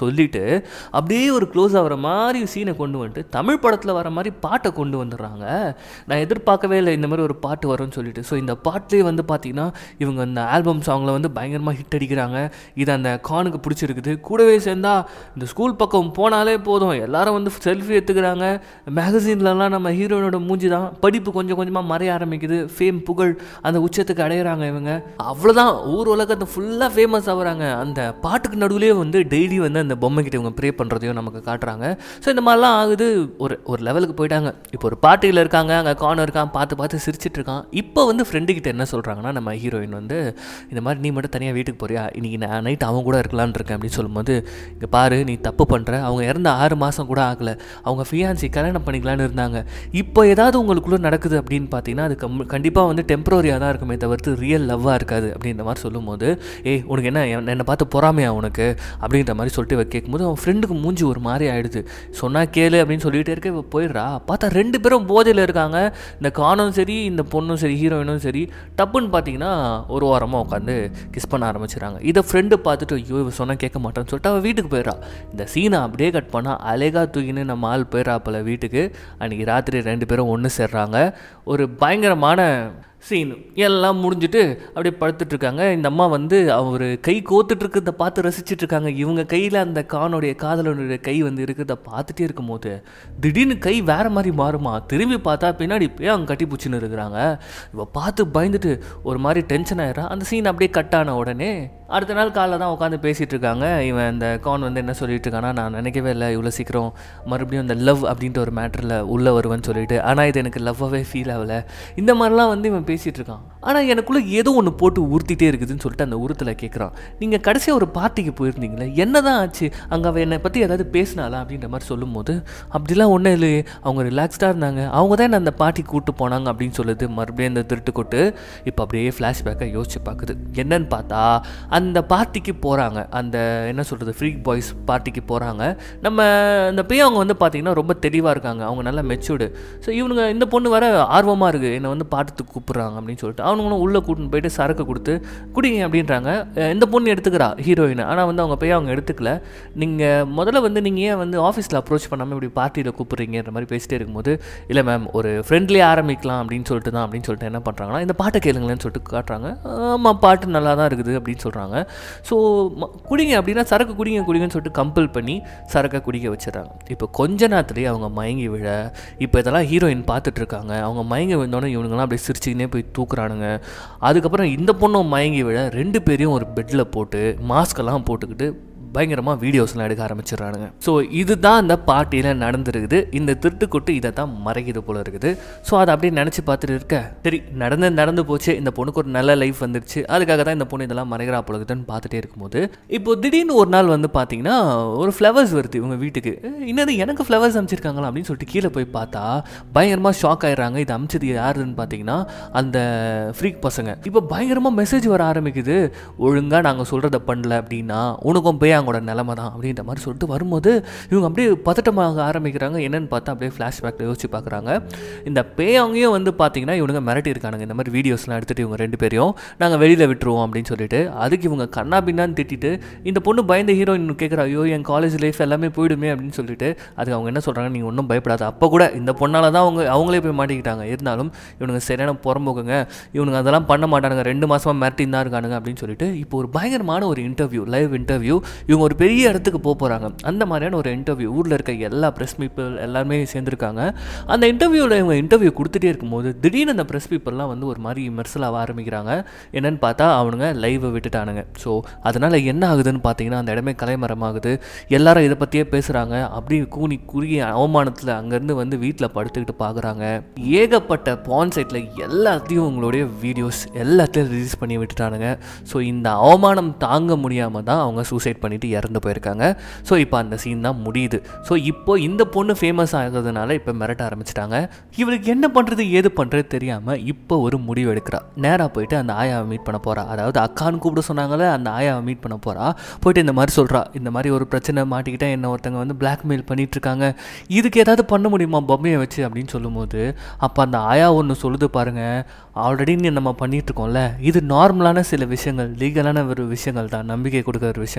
சொல்லிட்டு அப்படியே ஒரு க்ளோஸ் ஆகிற மாதிரி சீனை கொண்டு வந்துட்டு தமிழ் படத்தில் வர மாதிரி பாட்டை கொண்டு வந்துடுறாங்க நான் எதிர்பார்க்கவே இல்லை இந்த மாதிரி ஒரு பாட்டு வரும்னு சொல்லிட்டு ஸோ இந்த பாட்டிலே வந்து பார்த்தீங்கன்னா இவங்க இந்த ஆல்பம் சாங்கில் வந்து பயங்கரமாக ஹிட் அடிக்கிறாங்க இது அந்த கானுக்கு பிடிச்சிருக்குது கூடவே சேர்ந்தா இந்த ஸ்கூல் பக்கம் போனாலே போதும் எல்லாரும் வந்து செல்ஃபி எடுத்துக்கிறாங்க மேகசின்லலாம் நம்ம ஹீரோயினோட மூஞ்சி தான் படிப்பு கொஞ்சம் கொஞ்சமாக மறைய ஆரம்பிக்குது ஃபேம் புகழ் அந்த உச்சத்துக்கு அடையிறாங்க இவங்க அவ்வளோதான் ஊர் உலகத்தை ஃபுல்லாக ஃபேமஸ் ஆகுறாங்க அந்த பாட்டுக்கு நடுவுலேயே வந்து டெய்லி வந்து அந்த பொம்மை கிட்ட இவங்க ப்ரே பண்ணுறதையும் நமக்கு காட்டுறாங்க ஸோ இந்த மாதிரிலாம் ஆகுது ஒரு ஒரு லெவலுக்கு போயிட்டாங்க இப்போ ஒரு பார்ட்டியில் இருக்காங்க அங்கே கார்னர் இருக்கான் பார்த்து பார்த்து சிரிச்சிட்டு இருக்கான் இப்போ வந்து ஃப்ரெண்டு கிட்ட என்ன சொல்கிறாங்கன்னா நம்ம ஹீரோயின் வந்து இந்த மாதிரி நீ மட்டும் தனியாக வீட்டுக்கு போறியா இன்னைக்கு நான் நைட் அவன் கூட இருக்கலான்னு இருக்கேன் அப்படின்னு சொல்லும்போது இங்கே பாரு நீ தப்பு பண்ணுற அவங்க இறந்த ஆறு மாதம் கூட ஆகலை அவங்க ஃபியான்சி கல்யாணம் பண்ணிக்கலான்னு இருந்தாங்க இப்போ ஏதாவது உங்களுக்குள்ளே நடக்குது அப்படின்னு பார்த்தீங்கன்னா அது கம் கண்டிப்பாக வந்து டெம்பரரியாக தான் இருக்குமே தவிர்த்து ரியல் லவ்வாக இருக்காது அப்படின்ற மாதிரி சொல்லும்போது ஏய் உனக்கு என்ன என்- என்னை பார்த்து பொறாமையா உனக்கு அப்படின்ற மாதிரி சொல்லிட்டு இவ கேட்கும்போது அவன் ஃப்ரெண்டுக்கு மூஞ்சி ஒரு மாதிரி ஆயிடுது சொன்னா கேளு அப்படின்னு சொல்லிட்டே இருக்க இவ போயிடுறா பார்த்தா ரெண்டு பேரும் போதையில் இருக்காங்க இந்த கானும் சரி இந்த பொண்ணும் சரி ஹீரோயினும் சரி டப்புன்னு பார்த்தீங்கன்னா ஒரு வாரமாக உட்காந்து கிஸ் பண்ண ஆரம்பிச்சிடுறாங்க இதை ஃப்ரெண்டு பார்த்துட்டு ஐயோ இவ சொன்னால் கேட்க மாட்டேன்னு சொல்லிட்டு அவள் வீட்டுக்கு போயிடுறா இந்த சீனை அப்படியே கட் பண்ணால் அழகா தூக்கின்னு நம்ம ஆள் போயிடுறா போல வீட்டுக்கு அன்றைக்கி ராத்திரி ரெண்டு பேரும் ஒன்று சேர்றாங்க ஒரு பயங்கரமான சீன் எல்லாம் முடிஞ்சுட்டு அப்படியே படுத்துட்டு இருக்காங்க இந்த அம்மா வந்து அவர் கை கோத்துட்டு இருக்கிறத பார்த்து ரசிச்சிட்டு இருக்காங்க இவங்க கையில் அந்த கானுடைய காதலனுடைய கை வந்து இருக்கிறத பார்த்துட்டே இருக்கும்போது திடீர்னு கை வேற மாதிரி மாறுமா திரும்பி பார்த்தா பின்னாடி போய் அவங்க கட்டி பிடிச்சின்னு இருக்கிறாங்க இவ பார்த்து பயந்துட்டு ஒரு மாதிரி டென்ஷன் ஆயிடுறா அந்த சீன் அப்படியே கட் ஆன உடனே அடுத்த நாள் காலைல தான் உட்காந்து பேசிகிட்டு இருக்காங்க இவன் இந்த கான் வந்து என்ன சொல்லிட்டு இருக்கானா நான் நினைக்கவே இல்லை இவ்வளோ சீக்கிரம் மறுபடியும் இந்த லவ் அப்படின்ற ஒரு மேட்டரில் உள்ளே வருவேன்னு சொல்லிட்டு ஆனால் இது எனக்கு லவ்வாகவே ஃபீல் ஆகலை இந்த மாதிரிலாம் வந்து இவன் பேசிகிட்டு இருக்கான் ஆனால் எனக்குள்ளே ஏதோ ஒன்று போட்டு உறுத்திட்டே இருக்குதுன்னு சொல்லிட்டு அந்த உறுத்தில் கேட்குறான் நீங்கள் கடைசியாக ஒரு பார்ட்டிக்கு போயிருந்தீங்களே என்ன தான் ஆச்சு அங்கே அவள் என்னை பற்றி ஏதாவது பேசினாளா அப்படின்ற மாதிரி சொல்லும்போது அப்படிலாம் ஒன்றும் இல்லையே அவங்க ரிலாக்ஸ்டாக இருந்தாங்க அவங்க தான் என்ன அந்த பார்ட்டிக்கு கூப்பிட்டு போனாங்க அப்படின்னு சொல்லுது மறுபடியும் இந்த திருட்டு கொட்டு இப்போ அப்படியே ஃப்ளாஷ்பேக்கை யோசிச்சு பார்க்குது என்னன்னு பார்த்தா அந்த பார்ட்டிக்கு போகிறாங்க அந்த என்ன சொல்கிறது ஃப்ரீ பாய்ஸ் பார்ட்டிக்கு போகிறாங்க நம்ம இந்த பையன் அவங்க வந்து பார்த்திங்கன்னா ரொம்ப தெளிவாக இருக்காங்க அவங்க நல்லா மெச்சூர்டு ஸோ இவனுங்க இந்த பொண்ணு வர ஆர்வமாக இருக்குது என்னை வந்து பாட்டத்துக்கு கூப்பிட்றாங்க அப்படின்னு சொல்லிட்டு அவனுங்களும் உள்ளே கூட்டின்னு போயிட்டு சரக்கு கொடுத்து குடிங்க அப்படின்றாங்க அஹ் இந்த பொண்ணு எடுத்துக்கிறா ஹீரோயின் ஆனால் வந்து அவங்க பையன் அவங்க எடுத்துக்கல நீங்கள் முதல்ல வந்து நீங்கள் ஏன் வந்து ஆஃபீஸில் அப்ரோச் பண்ணாமல் இப்படி பார்ட்டியில் கூப்பிட்றீங்கன்ற மாதிரி பேசிட்டே இருக்கும்போது இல்லை மேம் ஒரு ஃப்ரெண்ட்லி ஆரம்பிக்கலாம் அப்படின்னு சொல்லிட்டு தான் அப்படின்னு சொல்லிட்டு என்ன பண்ணுறாங்கன்னா இந்த பாட்டை கேளுங்களேன்னு சொல்லிட்டு காட்டுறாங்க ஆமாம் பாட்டு நல்லா தான் இருக்குது அப்படின்னு சொல்கிறாங்க ஸோ குடிங்க அப்படின்னா சரக்கு குடிங்க குடிங்கன்னு சொல்லிட்டு கம்பல் பண்ணி சரக்கை குடிக்க வச்சிடறாங்க இப்போ கொஞ்ச நேரத்துலேயே அவங்க மயங்கி விழ இப்போ இதெல்லாம் ஹீரோயின் பார்த்துட்டு இருக்காங்க அவங்க மயங்கி விழுந்தோடனே இவனுங்களாம் அப்படியே சிரிச்சுக்கினே போய் தூக்குறானுங்க அதுக்கப்புறம் இந்த பொண்ணும் மயங்கி விழ ரெண்டு பேரையும் ஒரு பெட்டில் போட்டு மாஸ்கெல்லாம் போட்டுக்கிட்டு பயங்கரமாக வீடியோஸ்லாம் எடுக்க ஆரம்பிச்சிடுறானுங்க ஸோ இதுதான் அந்த பார்ட்டியில் நடந்துருக்குது இந்த திருட்டுக்கொட்டு இதை தான் மறைக்குது போல இருக்குது ஸோ அதை அப்படியே நினச்சி பார்த்துட்டு இருக்க சரி நடந்து நடந்து போச்சு இந்த பொண்ணுக்கு ஒரு நல்ல லைஃப் வந்துருச்சு அதுக்காக தான் இந்த பொண்ணு இதெல்லாம் மறைகிறா போல இருக்குதுன்னு பார்த்துட்டே இருக்கும்போது இப்போ திடீர்னு ஒரு நாள் வந்து பார்த்தீங்கன்னா ஒரு ஃப்ளவர்ஸ் வருது இவங்க வீட்டுக்கு என்னது எனக்கு ஃப்ளவர்ஸ் அமைச்சிருக்காங்களா அப்படின்னு சொல்லிட்டு கீழே போய் பார்த்தா பயங்கரமாக ஷாக் ஆயிடுறாங்க இது அமைச்சது யாருன்னு பார்த்தீங்கன்னா அந்த ஃப்ரீக் பசங்க இப்போ பயங்கரமாக மெசேஜ் வர ஆரம்பிக்குது ஒழுங்காக நாங்கள் சொல்கிறத பண்ணல அப்படின்னா உனக்கும் போய் அவங்களோட நிலமை தான் அப்படின்ற மாதிரி சொல்லிட்டு வரும்போது இவங்க அப்படியே பதட்டமாக ஆரம்பிக்கிறாங்க என்னன்னு பார்த்தா அப்படியே ஃப்ளாஷ்பேக்கில் யோசிச்சு பார்க்குறாங்க இந்த பேயவங்கயும் வந்து பார்த்தீங்கன்னா இவனுங்க மிரட்டி இருக்கானுங்க இந்த மாதிரி வீடியோஸ்லாம் எடுத்துகிட்டு இவங்க ரெண்டு பேரையும் நாங்கள் வெளியில் விட்டுருவோம் அப்படின்னு சொல்லிட்டு அதுக்கு இவங்க கண்ணா பின்னான்னு திட்டிட்டு இந்த பொண்ணு பயந்த ஹீரோயின் கேட்குறா ஐயோ என் காலேஜ் லைஃப் எல்லாமே போயிடுமே அப்படின்னு சொல்லிட்டு அதுக்கு அவங்க என்ன சொல்கிறாங்க நீங்கள் ஒன்றும் பயப்படாத அப்போ கூட இந்த பொண்ணால் தான் அவங்க அவங்களே போய் மாட்டிக்கிட்டாங்க இருந்தாலும் இவனுங்க சரியான புறம்போக்குங்க இவனுங்க அதெல்லாம் பண்ண மாட்டானுங்க ரெண்டு மாதமாக மிரட்டி தான் இருக்கானுங்க அப்படின்னு சொல்லிட்டு இப்போ ஒரு பயங்கரமான ஒரு இன்டர்வியூ லைவ் இன்டர்வியூ இவங்க ஒரு பெரிய இடத்துக்கு போக போகிறாங்க அந்த மாதிரியான ஒரு இன்டர்வியூ ஊரில் இருக்க எல்லா ப்ரெஸ் பீப்புள் எல்லாருமே சேர்ந்துருக்காங்க அந்த இன்டர்வியூவில் இவங்க இன்டர்வியூ கொடுத்துட்டே இருக்கும்போது திடீர்னு அந்த ப்ரெஸ் பீப்புளெலாம் வந்து ஒரு மாதிரி மெர்சலாக ஆரம்பிக்கிறாங்க என்னன்னு பார்த்தா அவனுங்க லைவை விட்டுட்டானுங்க ஸோ அதனால் என்ன ஆகுதுன்னு பார்த்தீங்கன்னா அந்த இடமே கலைமரமாகுது எல்லாரும் இதை பற்றியே பேசுகிறாங்க அப்படி கூனி குறுகிய அவமானத்தில் அங்கேருந்து வந்து வீட்டில் படுத்துக்கிட்டு பார்க்குறாங்க ஏகப்பட்ட பான் சைட்டில் எல்லாத்தையும் உங்களுடைய வீடியோஸ் எல்லாத்தையும் ரிலீஸ் பண்ணி விட்டுட்டானுங்க ஸோ இந்த அவமானம் தாங்க முடியாமல் தான் அவங்க சூசைட் பண்ணிட்டு இறந்து போயிருக்காங்க ஸோ இப்போ அந்த சீன் தான் முடியுது ஸோ இப்போ இந்த பொண்ணு ஃபேமஸ் ஆகிறதுனால இப்போ மிரட்ட ஆரம்பிச்சிட்டாங்க இவருக்கு என்ன பண்ணுறது ஏது பண்ணுறது தெரியாமல் இப்போ ஒரு முடிவு எடுக்கிறா நேராக போயிட்டு அந்த ஆயாவை மீட் பண்ண போகிறா அதாவது அக்கான்னு கூப்பிட சொன்னாங்களே அந்த ஆயாவை மீட் பண்ண போகிறா போயிட்டு இந்த மாதிரி சொல்கிறா இந்த மாதிரி ஒரு பிரச்சனை மாட்டிக்கிட்டேன் என்ன ஒருத்தங்க வந்து பிளாக்மெயில் பண்ணிட்டு இருக்காங்க இதுக்கு ஏதாவது பண்ண முடியுமா பொம்மையை வச்சு அப்படின்னு சொல்லும்போது அப்போ அந்த ஆயா ஒன்று சொல்லுது பாருங்க ஆல்ரெடி நம்ம பண்ணிட்டு இருக்கோம்ல இது நார்மலான சில விஷயங்கள் லீகலான ஒரு விஷயங்கள் தான் நம்பிக்கை கொடுக்குற விஷயங்கள்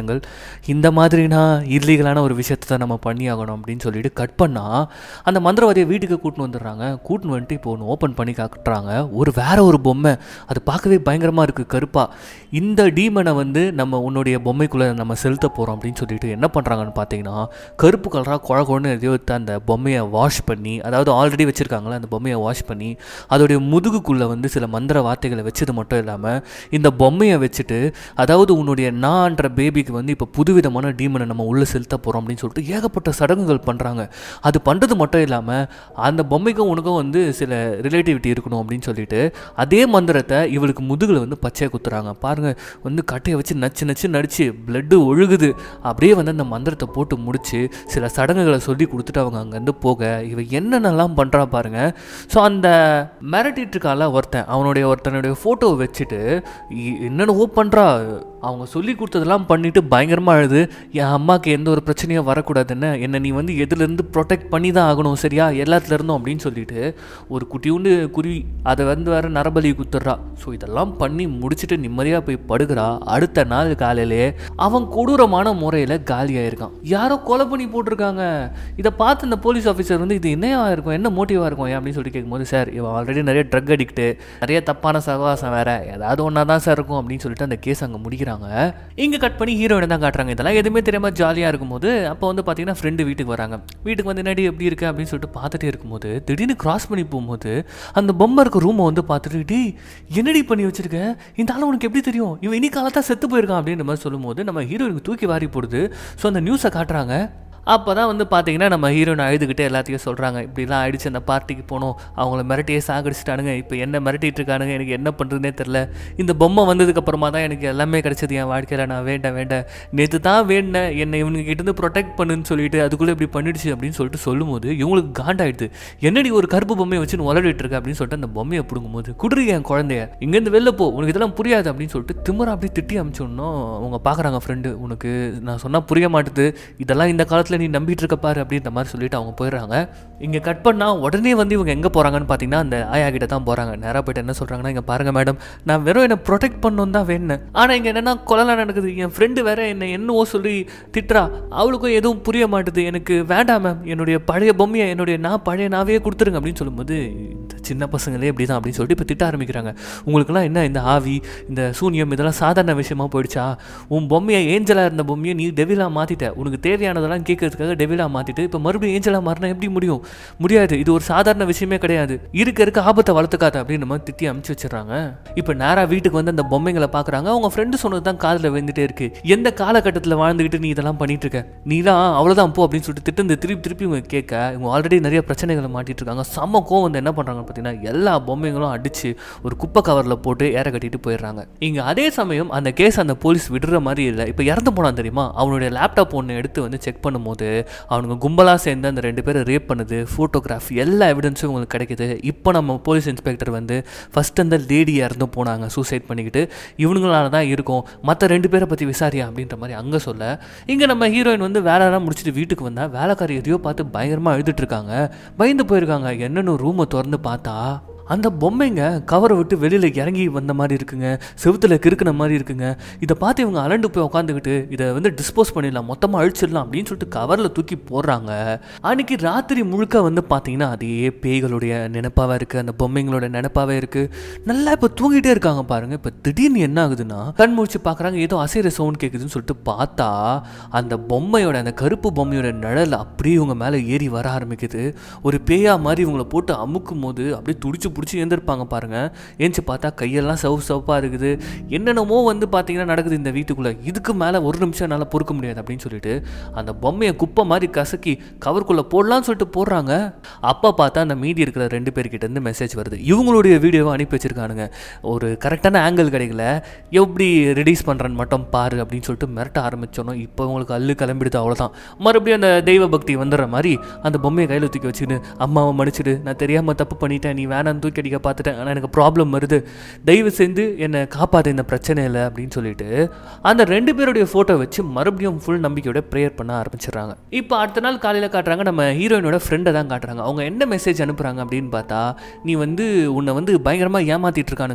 இந்த மாதிரினா இல்லீகலான ஒரு விஷயத்தை தான் நம்ம பண்ணி ஆகணும் அப்படின்னு சொல்லிட்டு கட் பண்ணால் அந்த மந்திரவாதியை வீட்டுக்கு கூட்டின்னு வந்துடுறாங்க கூட்டின்னு வந்துட்டு இப்போ ஒன்று ஓப்பன் பண்ணி காட்டுறாங்க ஒரு வேற ஒரு பொம்மை அது பார்க்கவே பயங்கரமாக இருக்குது கருப்பாக இந்த டீமனை வந்து நம்ம உன்னுடைய பொம்மைக்குள்ளே நம்ம செலுத்த போகிறோம் அப்படின்னு சொல்லிட்டு என்ன பண்ணுறாங்கன்னு பார்த்தீங்கன்னா கருப்பு கலராக குழ குழன்னு எதையோ எடுத்து அந்த பொம்மையை வாஷ் பண்ணி அதாவது ஆல்ரெடி வச்சுருக்காங்களே அந்த பொம்மையை வாஷ் பண்ணி அதோடைய முதுகுக்குள்ளே வந்து சில மந்திர வார்த்தைகளை வச்சது மட்டும் இல்லாமல் இந்த பொம்மையை வச்சுட்டு அதாவது உன்னுடைய நான்ற பேபிக்கு வந்து இப்போ புதுவிதமான டீமனை நம்ம உள்ளே செலுத்த போகிறோம் அப்படின்னு சொல்லிட்டு ஏகப்பட்ட சடங்குகள் பண்ணுறாங்க அது பண்ணுறது மட்டும் இல்லாமல் அந்த பொம்மைக்கும் உனக்கும் வந்து சில ரிலேட்டிவிட்டி இருக்கணும் அப்படின்னு சொல்லிட்டு அதே மந்திரத்தை இவளுக்கு முதுகில் வந்து பச்சையை குத்துறாங்க பாருங்க வந்து கட்டையை வச்சு நச்சு நச்சு நடிச்சு பிளட்டு ஒழுகுது அப்படியே வந்து அந்த மந்திரத்தை போட்டு முடிச்சு சில சடங்குகளை சொல்லி கொடுத்துட்டு அவங்க அங்கேருந்து போக இவ என்னென்னலாம் பண்ணுறா பாருங்க ஸோ அந்த மிரட்டிட்டு இருக்கால ஒருத்தன் அவனுடைய ஒருத்தனுடைய ஃபோட்டோவை வச்சுட்டு இ- என்னென்னவோ பண்ணுறா அவங்க சொல்லி கொடுத்ததெல்லாம் பண்ணிட்டு பயங்கரமாக அழுது என் அம்மாவுக்கு எந்த ஒரு பிரச்சனையும் வரக்கூடாதுன்னு என்னை நீ வந்து எதுலேருந்து ப்ரொடெக்ட் பண்ணி தான் ஆகணும் சரியா எல்லாத்துல இருந்தும் அப்படின்னு சொல்லிட்டு ஒரு குட்டியுண்டு குருவி அதை வந்து வேற நரபலி குத்துறா ஸோ இதெல்லாம் பண்ணி முடிச்சுட்டு நிம்மதியாக போய் படுக்கிறா அடுத்த நாள் காலையிலே அவன் கொடூரமான முறையில் காலியாயிருக்கான் யாரோ கொலை பண்ணி போட்டிருக்காங்க இதை பார்த்து இந்த போலீஸ் ஆஃபீஸர் வந்து இது என்னையா இருக்கும் என்ன மோட்டிவாக இருக்கும் ஏன் அப்படின்னு சொல்லிட்டு கேட்கும்போது சார் இவன் ஆல்ரெடி நிறைய ட்ரக் அடிக்ட்டு நிறைய தப்பான சகவாசம் வேற ஏதாவது ஒன்றா தான் சார் இருக்கும் அப்படின்னு சொல்லிட்டு அந்த கேஸ் அங்கே முடிக்கிறாங்க இங்கே கட் பண்ணி ஹீரோயினை தான் காட்டுறாங்க இதெல்லாம் எதுவுமே தெரியாம ஜாலியாக இருக்கும்போது அப்போ வந்து பார்த்தீங்கன்னா ஃப்ரெண்டு வீட்டுக்கு வராங்க வீட்டுக்கு வந்து என்னடி எப்படி இருக்கு அப்படின்னு சொல்லிட்டு பார்த்துட்டே இருக்கும்போது திடீர்னு கிராஸ் பண்ணி போகும்போது அந்த பொம்மை இருக்க ரூமை வந்து பார்த்துட்டு டேய் என்னடி பண்ணி வச்சிருக்க இந்த ஆள் உனக்கு எப்படி தெரியும் இவன் இனி காலத்தா செத்து போயிருக்கான் அப்படின்ற மாதிரி சொல்லும்போது நம்ம ஹீரோயினுக்கு தூக்கி வாரி போடுது ஸோ அந்த நியூஸை காட்டுறாங்க அப்போ தான் வந்து பார்த்தீங்கன்னா நம்ம ஹீரோயின் அழுதுகிட்டே எல்லாத்தையும் சொல்கிறாங்க இப்படிலாம் ஆயிடுச்சு அந்த பார்ட்டிக்கு போனோம் அவங்கள மிரட்டியே சாகடிச்சிட்டானுங்க இப்போ என்ன மிரட்டிட்டு இருக்கானுங்க எனக்கு என்ன பண்ணுறதுனே தெரில இந்த பொம்மை வந்ததுக்கு அப்புறமா தான் எனக்கு எல்லாமே கிடைச்சது என் வாழ்க்கையில் நான் வேண்டாம் வேண்டாம் நேற்று தான் வேண்டேன் என்னை இவனுங்க கிட்டேருந்து ப்ரொடெக்ட் பண்ணுன்னு சொல்லிட்டு அதுக்குள்ளே இப்படி பண்ணிடுச்சு அப்படின்னு சொல்லிட்டு சொல்லும்போது இவங்களுக்கு காண்டாயிடுது என்னடி ஒரு கருப்பு பொம்மையை வச்சு உலடிட்டு இருக்க அப்படின்னு சொல்லிட்டு அந்த பொம்மையை பிடுங்கும்போது குடுறி என் குழந்தைய இங்கேருந்து வெளில போ உனக்கு இதெல்லாம் புரியாது அப்படின்னு சொல்லிட்டு திமிரா அப்படியே திட்டி அமிச்சோன்னோ அவங்க பார்க்குறாங்க ஃப்ரெண்டு உனக்கு நான் சொன்னால் புரிய மாட்டுது இதெல்லாம் இந்த காலத்தில் நீ நம்பிட்டு இருக்க பாரு அப்படின்ற மாதிரி சொல்லிட்டு அவங்க போயிடுறாங்க இங்கே கட் பண்ணால் உடனே வந்து இவங்க எங்கே போகிறாங்கன்னு பார்த்தீங்கன்னா அந்த ஆயா கிட்ட தான் போகிறாங்க நேராக போயிட்டு என்ன சொல்கிறாங்கன்னா இங்கே பாருங்க மேடம் நான் வெறும் என்னை ப்ரொடெக்ட் பண்ணணும் தான் வேணும் ஆனால் இங்கே என்னென்னா கொலைலாம் நடக்குது என் ஃப்ரெண்டு வேற என்னை என்னவோ சொல்லி திட்டுறா அவளுக்கும் எதுவும் புரிய மாட்டுது எனக்கு வேண்டாம் மேம் என்னுடைய பழைய பொம்மையை என்னுடைய நான் பழைய நாவே கொடுத்துருங்க அப்படின்னு சொல்லும்போது இந்த சின்ன பசங்களே இப்படி தான் அப்படின்னு சொல்லிட்டு இப்போ திட்ட ஆரம்பிக்கிறாங்க உங்களுக்குலாம் என்ன இந்த ஆவி இந்த சூனியம் இதெல்லாம் சாதாரண விஷயமா போயிடுச்சா உன் பொம்மையை ஏஞ்சலாக இருந்த பொம்மையை நீ டெவிலாக மாற்றிட்ட உனக்கு தேவையானதெல்லாம் கேட்கறதுக்காக டெவிலாக மாற்றிட்டு இப்போ மறுபடியும் ஏஞ்சலாக மாறினா எப்படி முடியும் முடியாது இது ஒரு சாதாரண விஷயமே கிடையாது இருக்க இருக்க ஆபத்தை வளர்த்துக்காத அப்படின்னு மாதிரி திட்டி அமுச்சு வச்சிடுறாங்க இப்போ நேராக வீட்டுக்கு வந்து அந்த பொம்மைங்களை பார்க்குறாங்க அவங்க ஃப்ரெண்டு சொன்னது தான் காதில் விழுந்துட்டே இருக்கு எந்த காலகட்டத்தில் வாழ்ந்துக்கிட்டு நீ இதெல்லாம் பண்ணிட்டு இருக்க நீலாம் அவ்வளோதான் போ அப்படின்னு சொல்லிட்டு திட்டு இந்த திருப்பி திருப்பி இவங்க கேட்க இவங்க ஆல்ரெடி நிறைய பிரச்சனைகளை மாட்டிட்டு இருக்காங்க செம்ம கோவம் வந்து என்ன பண்ணுறாங்கன்னு பார்த்தீங்கன்னா எல்லா பொம்மைங்களும் அடிச்சு ஒரு குப்பை கவரில் போட்டு ஏற கட்டிட்டு போயிடுறாங்க இங்கே அதே சமயம் அந்த கேஸ் அந்த போலீஸ் விடுற மாதிரி இல்லை இப்போ இறந்து போனான் தெரியுமா அவனுடைய லேப்டாப் ஒன்று எடுத்து வந்து செக் பண்ணும்போது அவனுங்க கும்பலாக சேர்ந்து அந்த ரெண்டு பேரை ரேப் பண்ணுது ஃபோட்டோகிராஃப் எல்லா எவிடன்ஸும் உங்களுக்கு கிடைக்குது இப்போ நம்ம போலீஸ் இன்ஸ்பெக்டர் வந்து ஃபர்ஸ்ட் அந்த லேடி இறந்து போனாங்க சூசைட் பண்ணிக்கிட்டு இவனுங்களால தான் இருக்கும் மற்ற ரெண்டு பேரை பற்றி விசாரியா அப்படின்ற மாதிரி அங்கே சொல்ல இங்கே நம்ம ஹீரோயின் வந்து வேலைலாம் முடிச்சுட்டு வீட்டுக்கு வந்தால் வேலைக்காரி எதையோ பார்த்து பயங்கரமாக அழுதுட்டு இருக்காங்க பயந்து போயிருக்காங்க என்னன்னு ரூமை திறந்து பார்த்தா அந்த பொம்மைங்க கவரை விட்டு வெளியில் இறங்கி வந்த மாதிரி இருக்குங்க செவுத்துல கிறுக்கின மாதிரி இருக்குங்க இதை பார்த்து இவங்க அலண்டு போய் உட்காந்துக்கிட்டு இதை வந்து டிஸ்போஸ் பண்ணிடலாம் மொத்தமாக அழிச்சிடலாம் அப்படின்னு சொல்லிட்டு கவரில் தூக்கி போடுறாங்க அன்னைக்கு ராத்திரி முழுக்க வந்து பார்த்தீங்கன்னா அதே பேய்களுடைய நினைப்பாவே இருக்குது அந்த பொம்மைங்களோட நினைப்பாவே இருக்குது நல்லா இப்போ தூங்கிட்டே இருக்காங்க பாருங்க இப்போ திடீர்னு என்ன ஆகுதுன்னா கண் முழிச்சு பார்க்குறாங்க ஏதோ அசைற சவுண்ட் கேட்குதுன்னு சொல்லிட்டு பார்த்தா அந்த பொம்மையோட அந்த கருப்பு பொம்மையோட நிழல் அப்படியே இவங்க மேலே ஏறி வர ஆரம்பிக்குது ஒரு பேயா மாதிரி இவங்களை போட்டு அமுக்கும் போது அப்படியே துடிச்சு பிடிச்சி எழுந்திருப்பாங்க பாருங்க ஏஞ்சி பார்த்தா கையெல்லாம் சவு சவப்பாக இருக்குது என்னென்னமோ வந்து பார்த்தீங்கன்னா நடக்குது இந்த வீட்டுக்குள்ளே இதுக்கு மேலே ஒரு நிமிஷம் என்னால் பொறுக்க முடியாது அப்படின்னு சொல்லிட்டு அந்த பொம்மையை குப்பை மாதிரி கசக்கி கவருக்குள்ளே போடலாம்னு சொல்லிட்டு போடுறாங்க அப்போ பார்த்தா அந்த மீதி இருக்கிற ரெண்டு பேர்கிட்ட இருந்து மெசேஜ் வருது இவங்களுடைய வீடியோவை அனுப்பி வச்சிருக்கானுங்க ஒரு கரெக்டான ஆங்கிள் கிடைக்கல எப்படி ரிலீஸ் பண்ணுறேன்னு மட்டும் பாரு அப்படின்னு சொல்லிட்டு மிரட்ட ஆரம்பிச்சோன்னோ இப்போ உங்களுக்கு அல்லு கிளம்பிடுது அவ்வளோதான் மறுபடியும் அந்த தெய்வ பக்தி வந்துடுற மாதிரி அந்த பொம்மையை கையில் தூக்கி வச்சுக்கின்னு அம்மாவை மன்னிச்சிடு நான் தெரியாமல் தப்பு பண்ணிட்டேன் நீ வேணான்னு தூக்கி அடிக்க பார்த்துட்டேன் ஆனால் எனக்கு ப்ராப்ளம் வருது தயவு செஞ்சு என்னை காப்பாற்ற இந்த பிரச்சனையில் அப்படின்னு சொல்லிட்டு அந்த ரெண்டு பேருடைய ஃபோட்டோ வச்சு மறுபடியும் ஃபுல் நம்பிக்கையோட ப்ரேயர் பண்ண ஆரம்பிச்சிடுறாங்க இப்போ அடுத்த நாள் காலையில் காட்டுறாங்க நம்ம ஹீரோயினோட ஃப்ரெண்டை தான் காட்டுறாங்க அவங்க என்ன மெசேஜ் அனுப்புகிறாங்க அப்படின்னு பார்த்தா நீ வந்து உன்னை வந்து பயங்கரமாக ஏமாத்திட்டு இருக்கானுங்க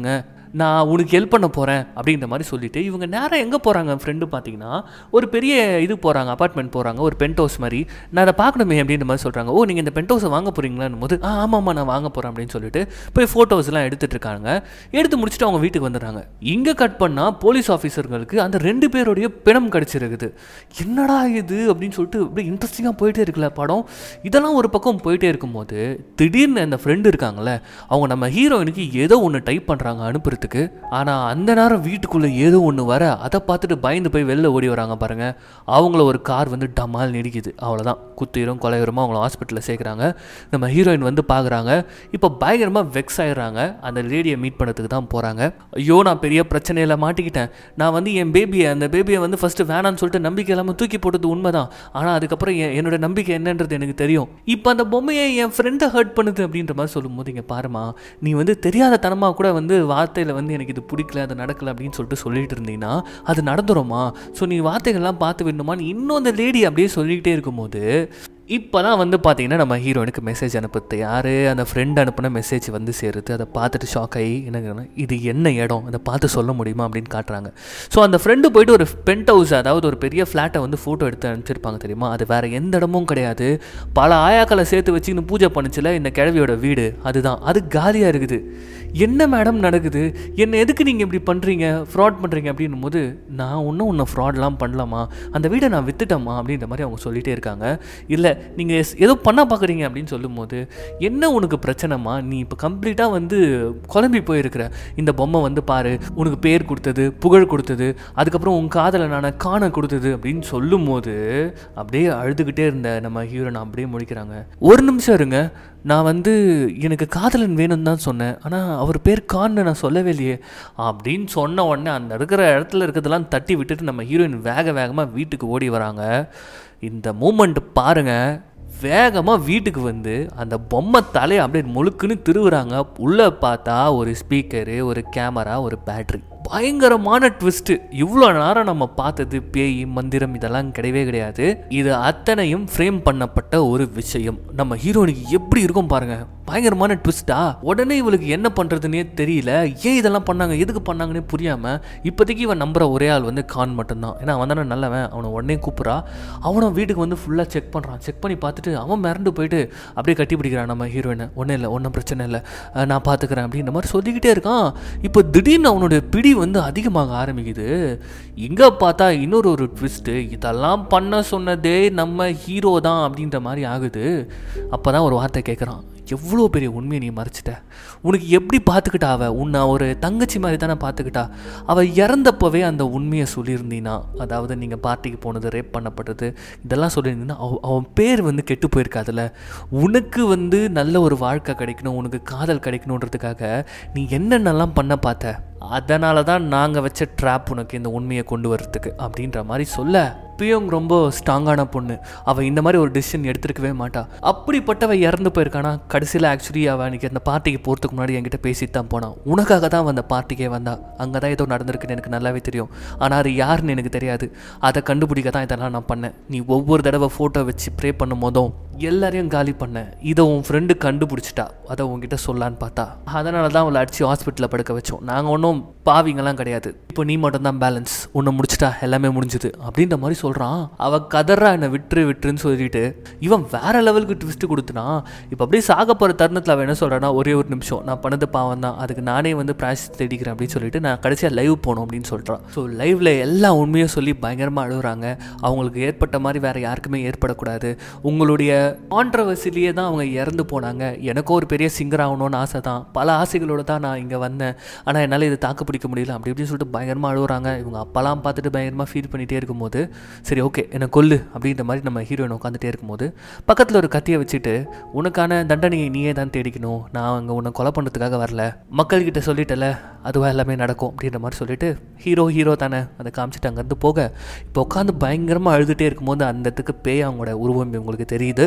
நான் உனக்கு ஹெல்ப் பண்ண போகிறேன் அப்படின்ற மாதிரி சொல்லிட்டு இவங்க நேரம் எங்கே போகிறாங்க ஃப்ரெண்டு பார்த்தீங்கன்னா ஒரு பெரிய இது போகிறாங்க அப்பார்ட்மெண்ட் போகிறாங்க ஒரு பென்ட் ஹவுஸ் மாதிரி நான் அதை பார்க்கணுமே அப்படின்ற மாதிரி சொல்கிறாங்க ஓ நீங்கள் இந்த பென்ட் ஹவுஸை வாங்க போகிறீங்களான்னு போது ஆ ஆமாம்மா நான் வாங்க போகிறேன் அப்படின்னு சொல்லிட்டு போய் ஃபோட்டோஸ்லாம் எடுத்துட்டு இருக்காங்க எடுத்து முடிச்சுட்டு அவங்க வீட்டுக்கு வந்துடுறாங்க இங்கே கட் பண்ணால் போலீஸ் ஆஃபீஸர்களுக்கு அந்த ரெண்டு பேருடைய பிணம் கிடச்சிருக்குது என்னடா இது அப்படின்னு சொல்லிட்டு அப்படியே இன்ட்ரெஸ்டிங்காக போயிட்டே இருக்குல்ல படம் இதெல்லாம் ஒரு பக்கம் போயிட்டே இருக்கும்போது திடீர்னு அந்த ஃப்ரெண்டு இருக்காங்கல்ல அவங்க நம்ம ஹீரோயினுக்கு ஏதோ ஒன்று டைப் பண்ணுறாங்க அனுப்புறதுக்கு ஆனால் அந்த நேரம் வீட்டுக்குள்ளே ஏதோ ஒன்று வர அதை பார்த்துட்டு பயந்து போய் வெளில ஓடி வராங்க பாருங்க அவங்கள ஒரு கார் வந்து டமால் நெடிக்குது அவ்வளோதான் குத்திரும் கொலையுரமாக அவங்கள ஹாஸ்பிட்டலில் சேர்க்குறாங்க நம்ம ஹீரோயின் வந்து பார்க்குறாங்க இப்போ பயங்கரமாக வெக்ஸ் ஆயிடுறாங்க அந்த லேடியை மீட் பண்ணதுக்கு தான் போகிறாங்க ஐயோ நான் பெரிய பிரச்சனையில் மாட்டிக்கிட்டேன் நான் வந்து என் பேபியை அந்த பேபியை வந்து ஃபஸ்ட்டு வேணான்னு சொல்லிட்டு நம்பிக்கை இல்லாமல் தூக்கி போட்டது உண்மைதான் ஆனால் அதுக்கப்புறம் என் என்னோட நம்பிக்கை என்னன்றது எனக்கு தெரியும் இப்போ அந்த பொம்மையை என் ஃப்ரெண்டை ஹர்ட் பண்ணுது அப்படின்ற மாதிரி சொல்லும்போது இங்கே பாருமா நீ வந்து தெரியாத தனமாக கூட வந்து வார்த்தையில் வந்து எனக்கு இது பிடிக்கல அது நடக்கல அப்படின்னு சொல்லிட்டு சொல்லிட்டு இருந்தீங்கன்னா அது நடந்துருமா ஸோ நீ வார்த்தைகள்லாம் பார்த்து விடணுமான்னு இன்னும் அந்த லேடி அப்படியே சொல்லிக்கிட்டே இருக்கும்போது இப்போ தான் வந்து பார்த்தீங்கன்னா நம்ம ஹீரோயினுக்கு மெசேஜ் அனுப்புறது யார் அந்த ஃப்ரெண்ட் அனுப்புன மெசேஜ் வந்து சேருது அதை பார்த்துட்டு ஷாக் ஆகி என்னங்கன்னா இது என்ன இடம் அதை பார்த்து சொல்ல முடியுமா அப்படின்னு காட்டுறாங்க ஸோ அந்த ஃப்ரெண்டு போயிட்டு ஒரு பென்ட் ஹவுஸ் அதாவது ஒரு பெரிய ஃப்ளாட்டை வந்து ஃபோட்டோ எடுத்து அனுப்பிச்சிருப்பாங்க தெரியுமா அது வேறு எந்த இடமும் கிடையாது பல ஆயாக்களை சேர்த்து வச்சுக்கின்னு பூஜை பண்ணுச்சுல இந்த கிழவியோட வீடு அதுதான் அது காலியாக இருக்குது என்ன மேடம் நடக்குது என்ன எதுக்கு நீங்கள் இப்படி பண்ணுறீங்க ஃப்ராட் பண்ணுறீங்க அப்படின்னும் போது நான் ஒன்றும் ஒன்றும் ஃப்ராட்லாம் பண்ணலாமா அந்த வீடை நான் வித்துட்டேம்மா அப்படின்ற மாதிரி அவங்க சொல்லிகிட்டே இருக்காங்க இல்லை நீங்கள் ஏதோ பண்ண பார்க்குறீங்க அப்படின்னு சொல்லும்போது என்ன உனக்கு பிரச்சனைமா நீ இப்போ கம்ப்ளீட்டாக வந்து குழம்பி போயிருக்கிற இந்த பொம்மை வந்து பாரு உனக்கு பேர் கொடுத்தது புகழ் கொடுத்தது அதுக்கப்புறம் உன் காதலை நான் காண கொடுத்தது அப்படின்னு சொல்லும்போது அப்படியே அழுதுகிட்டே இருந்த நம்ம ஹீரோனை அப்படியே முடிக்கிறாங்க ஒரு நிமிஷம் இருங்க நான் வந்து எனக்கு காதலன் வேணும்னு தான் சொன்னேன் ஆனால் அவர் பேர் கான்னு நான் சொல்லவே இல்லையே அப்படின்னு சொன்ன உடனே அந்த இருக்கிற இடத்துல இருக்கிறதெல்லாம் தட்டி விட்டுட்டு நம்ம ஹீரோயின் வேக வேகமாக வீட்டுக்கு ஓடி வராங்க இந்த மூமெண்ட் பாருங்கள் வேகமாக வீட்டுக்கு வந்து அந்த பொம்மை தலையை அப்படியே முழுக்குன்னு திருவுறாங்க உள்ளே பார்த்தா ஒரு ஸ்பீக்கரு ஒரு கேமரா ஒரு பேட்ரி பயங்கரமான ட்விஸ்ட்டு இவ்வளோ நேரம் நம்ம பார்த்தது பேய் மந்திரம் இதெல்லாம் கிடையவே கிடையாது இது அத்தனையும் ஃப்ரேம் பண்ணப்பட்ட ஒரு விஷயம் நம்ம ஹீரோனுக்கு எப்படி இருக்கும் பாருங்க பயங்கரமான ட்விஸ்டா உடனே இவளுக்கு என்ன பண்ணுறதுனே தெரியல ஏன் இதெல்லாம் பண்ணாங்க எதுக்கு பண்ணாங்கன்னே புரியாமல் இப்போதைக்கு இவன் நம்புற ஒரே ஆள் வந்து கான் மட்டும்தான் ஏன்னா அவன் தானே நல்லவன் அவனை உடனே கூப்பிட்றா அவனும் வீட்டுக்கு வந்து ஃபுல்லாக செக் பண்ணுறான் செக் பண்ணி பார்த்துட்டு அவன் மிரண்டு போயிட்டு அப்படியே கட்டி பிடிக்கிறான் நம்ம ஹீரோயினை ஒன்றும் இல்லை ஒன்றும் பிரச்சனை இல்லை அஹ் நான் பார்த்துக்கிறேன் அப்படின்ற மாதிரி சொல்லிக்கிட்டே இருக்கான் இப்போ திடீர்னு அவனுடைய பிடி வந்து அதிகமாக ஆரம்பிக்குது இங்கே பார்த்தா இன்னொரு ஒரு ட்விஸ்ட்டு இதெல்லாம் பண்ண சொன்னதே நம்ம ஹீரோ தான் அப்படின்ற மாதிரி ஆகுது அப்போ தான் ஒரு வார்த்தை கேட்குறான் எவ்வளோ பெரிய உண்மையை நீ மறைச்சிட்ட உனக்கு எப்படி பார்த்துக்கிட்டா அவ உன்னை ஒரு தங்கச்சி மாதிரி தானே பார்த்துக்கிட்டா அவள் இறந்தப்பவே அந்த உண்மையை சொல்லியிருந்தீனா அதாவது நீங்கள் பார்ட்டிக்கு போனது ரேப் பண்ணப்பட்டது இதெல்லாம் சொல்லியிருந்தீங்கன்னா அவ- அவன் பேர் வந்து கெட்டு போயிருக்காதுல்ல உனக்கு வந்து நல்ல ஒரு வாழ்க்கை கிடைக்கணும் உனக்கு காதல் கிடைக்கணுன்றதுக்காக நீ என்னென்னலாம் பண்ண பார்த்த அதனால தான் நாங்கள் வச்ச ட்ராப் உனக்கு இந்த உண்மையை கொண்டு வர்றதுக்கு அப்படின்ற மாதிரி சொல்ல பியோங் ரொம்ப ஸ்ட்ராங்கான பொண்ணு அவள் இந்த மாதிரி ஒரு டிசிஷன் எடுத்துருக்கவே மாட்டா அப்படிப்பட்டவ இறந்து போயிருக்கானா கடைசியில் ஆக்சுவலி அவள் அன்றைக்கி அந்த பார்ட்டிக்கு போகிறதுக்கு முன்னாடி என்கிட்ட பேசிட்டு தான் போனான் உனக்காக தான் அவன் அந்த பார்ட்டிக்கே வந்தா அங்கே தான் ஏதோ நடந்திருக்குன்னு எனக்கு நல்லாவே தெரியும் ஆனால் அது யாருன்னு எனக்கு தெரியாது அதை கண்டுபிடிக்க தான் இதெல்லாம் நான் பண்ணேன் நீ ஒவ்வொரு தடவை ஃபோட்டோ வச்சு ப்ரே பண்ணும் போதும் எல்லாரையும் காலி பண்ணேன் இதை உன் ஃப்ரெண்டு கண்டுபிடிச்சிட்டா அதை உன்கிட்ட சொல்லான்னு பார்த்தா அதனால தான் அவளை அடித்து ஹாஸ்பிட்டலில் படுக்க வச்சோம் நாங்கள் ஒன்றும் பாவிங்கெல்லாம் கிடையாது இப்போ நீ மட்டும் தான் பேலன்ஸ் உன்னை முடிச்சிட்டா எல்லாமே முடிஞ்சுது அப்படின்ற மாதிரி சொல்கிறான் அவள் கதறா என்னை விட்டுரு விட்டுருன்னு சொல்லிட்டு இவன் வேற லெவலுக்கு ட்விஸ்ட் கொடுத்துனா இப்போ அப்படியே சாக போகிற தருணத்தில் அவன் என்ன சொல்கிறான்னா ஒரே ஒரு நிமிஷம் நான் பண்ணது பாவம் தான் அதுக்கு நானே வந்து பிராய்ஸ் தேடிக்கிறேன் அப்படின்னு சொல்லிட்டு நான் கடைசியாக லைவ் போகணும் அப்படின்னு சொல்கிறான் ஸோ லைவ்ல எல்லா உண்மையும் சொல்லி பயங்கரமாக அழுகுறாங்க அவங்களுக்கு ஏற்பட்ட மாதிரி வேற யாருக்குமே ஏற்படக்கூடாது உங்களுடைய கான்ட்ரவர்சிலேயே தான் அவங்க இறந்து போனாங்க எனக்கும் ஒரு பெரிய சிங்கர் ஆகணும்னு ஆசை தான் பல ஆசைகளோட தான் நான் இங்கே வந்தேன் ஆனால் என்னால் இதை தாக்கு பிடிக்க முடியல அப்படி இப்படின்னு சொல்லிட்டு பயங்கரமாக அழுகுறாங்க இவங்க அப்பெல்லாம் பார்த்துட்டு பயங்கரமாக ஃபீல் பண்ணிகிட்டே இருக்கும்போது சரி ஓகே என்னை கொல்லு அப்படின்ற மாதிரி நம்ம ஹீரோயின் உட்காந்துட்டே இருக்கும்போது பக்கத்தில் ஒரு கத்தியை வச்சுட்டு உனக்கான தண்டனையை நீயே தான் தேடிக்கணும் நான் அங்கே உன்னை கொலை பண்ணுறதுக்காக வரல மக்கள்கிட்ட சொல்லிட்டல அதுவாக எல்லாமே நடக்கும் அப்படின்ற மாதிரி சொல்லிட்டு ஹீரோ ஹீரோ தானே அதை காமிச்சிட்டு அங்கேருந்து போக இப்போ உட்காந்து பயங்கரமாக அழுதுகிட்டே இருக்கும்போது அந்த இடத்துக்கு பேய் அவங்களோட உருவம் இவங்களுக்கு தெரியுது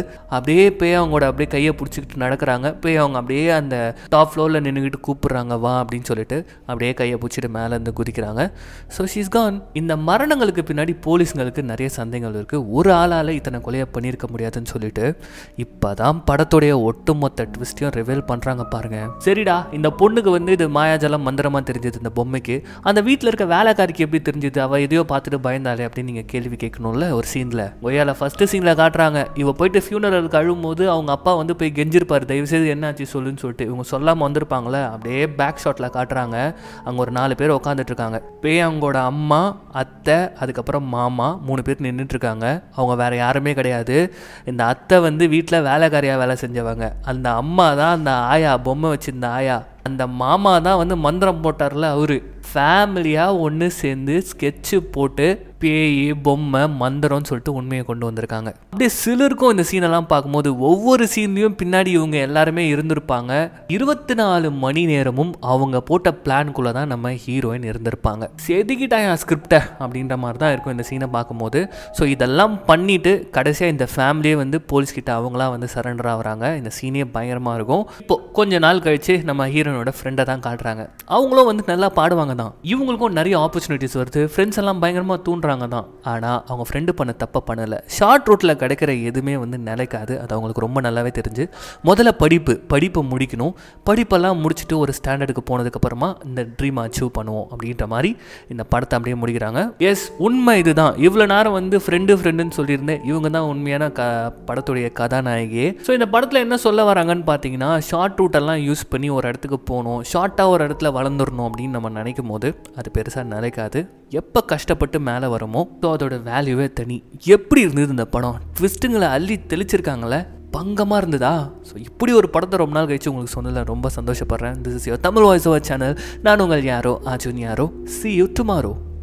அப்படியே போய் அவங்களோட அப்படியே கையை பிடிச்சிக்கிட்டு நடக்கிறாங்க போய் அவங்க அப்படியே அந்த டாப் ஃப்ளோரில் நின்றுக்கிட்டு கூப்பிடுறாங்க வா அப்படின்னு சொல்லிட்டு அப்படியே கையை பிடிச்சிட்டு மேலேருந்து குதிக்கிறாங்க ஸோ ஷீஸ் கான் இந்த மரணங்களுக்கு பின்னாடி போலீஸ்ங்களுக்கு நிறைய சந்தேகங்கள் இருக்குது ஒரு ஆளால் இத்தனை கொலையை பண்ணியிருக்க முடியாதுன்னு சொல்லிட்டு இப்போ தான் படத்துடைய ஒட்டுமொத்த ட்விஸ்ட்டையும் ரிவீல் பண்ணுறாங்க பாருங்க சரிடா இந்த பொண்ணுக்கு வந்து இது மாயாஜலம் மந்திரமாக தெரிஞ்சது இந்த பொம்மைக்கு அந்த வீட்டில் இருக்க வேலைக்காரிக்கு எப்படி தெரிஞ்சது அவள் எதையோ பார்த்துட்டு பயந்தாலே அப்படின்னு நீங்கள் கேள்வி கேட்கணும்ல ஒரு சீனில் ஒய்யால ஃபஸ்ட்டு சீனில் காட்டுறாங்க இவ போயிட்டு ஃபியூனரலுக்கு அழும்போது அவங்க அப்பா வந்து போய் கெஞ்சிருப்பார் தயவுசெய்து என்னாச்சு சொல்லுன்னு சொல்லிட்டு இவங்க சொல்லாமல் வந்திருப்பாங்களே அப்படியே பேக் ஷாட்டில் காட்டுறாங்க அங்கே ஒரு நாலு பேர் உட்காந்துட்டு இருக்காங்க போய் அவங்களோட அம்மா அத்தை அதுக்கப்புறம் மாமா மூணு பேர் நின்றுட்டு இருக்காங்க அவங்க வேற யாருமே கிடையாது இந்த அத்தை வந்து வீட்டில் வேலைக்காரியாக வேலை செஞ்சவங்க அந்த அம்மா தான் அந்த ஆயா பொம்மை வச்சிருந்த ஆயா அந்த மாமா தான் வந்து மந்திரம் போட்டார்ல அவரு ஃபேமிலியாக ஒன்று சேர்ந்து ஸ்கெட்சு போட்டு பேய் பொம்மை மந்திரம்னு சொல்லிட்டு உண்மையை கொண்டு வந்திருக்காங்க அப்படியே சிலருக்கும் இந்த சீனெல்லாம் பார்க்கும்போது ஒவ்வொரு சீன்லேயும் பின்னாடி இவங்க எல்லாருமே இருந்திருப்பாங்க இருபத்தி நாலு மணி நேரமும் அவங்க போட்ட பிளான்குள்ளே தான் நம்ம ஹீரோயின் இருந்திருப்பாங்க செதுக்கிட்டாயா ஸ்கிரிப்டை அப்படின்ற மாதிரி தான் இருக்கும் இந்த சீனை பார்க்கும்போது ஸோ இதெல்லாம் பண்ணிட்டு கடைசியாக இந்த ஃபேமிலியே வந்து போலீஸ் கிட்ட அவங்களாம் வந்து சரண்டர் ஆகுறாங்க இந்த சீனே பயங்கரமாக இருக்கும் இப்போ கொஞ்ச நாள் கழிச்சு நம்ம ஹீரோனோட ஃப்ரெண்டை தான் காட்டுறாங்க அவங்களும் வந்து நல்லா பாடுவாங்க தான் இவங்களுக்கும் நிறைய ஆப்பர்ச்சுனிட்டிஸ் வருது ஃப்ரெண்ட்ஸ் எல்லாம் பயங்கரமாக தூண்டுறாங்க தான் ஆனால் அவங்க ஃப்ரெண்டு பண்ண தப்பை பண்ணலை ஷார்ட் ரூட்டில் கிடைக்கிற எதுவுமே வந்து நிலைக்காது அது அவங்களுக்கு ரொம்ப நல்லாவே தெரிஞ்சு முதல்ல படிப்பு படிப்பை முடிக்கணும் படிப்பெல்லாம் முடிச்சுட்டு ஒரு ஸ்டாண்டர்டுக்கு போனதுக்கப்புறமா இந்த ட்ரீம் அச்சீவ் பண்ணுவோம் அப்படின்ற மாதிரி இந்த படத்தை அப்படியே முடிக்கிறாங்க எஸ் உண்மை இதுதான் இவ்வளோ நேரம் வந்து ஃப்ரெண்டு ஃப்ரெண்டுன்னு சொல்லியிருந்தேன் இவங்க தான் உண்மையான க படத்துடைய கதாநாயகியே ஸோ இந்த படத்தில் என்ன சொல்ல வராங்கன்னு பார்த்தீங்கன்னா ஷார்ட் ரூட்டெல்லாம் யூஸ் பண்ணி ஒரு இடத்துக்கு போகணும் ஷார்ட்டாக ஒரு இடத்துல வளர்ந்துடணும் அப்படின்னு நம்ம நினைக்கும் போது அது பெருசாக நிலைக்காது எப்போ கஷ்டப்பட்டு மேலே வருமோ ஸோ அதோட வேல்யூவே தனி எப்படி இருந்தது இந்த படம் ட்விஸ்ட்டுங்களை அள்ளி தெளிச்சிருக்காங்களே பங்கமாக இருந்ததா ஸோ இப்படி ஒரு படத்தை ரொம்ப நாள் கழிச்சு உங்களுக்கு சொன்னதில் ரொம்ப சந்தோஷப்படுறேன் this is your Tamil voice over channel நான் உங்கள் யாரோ அர்ஜுன் யாரோ சி யூ டுமாரோ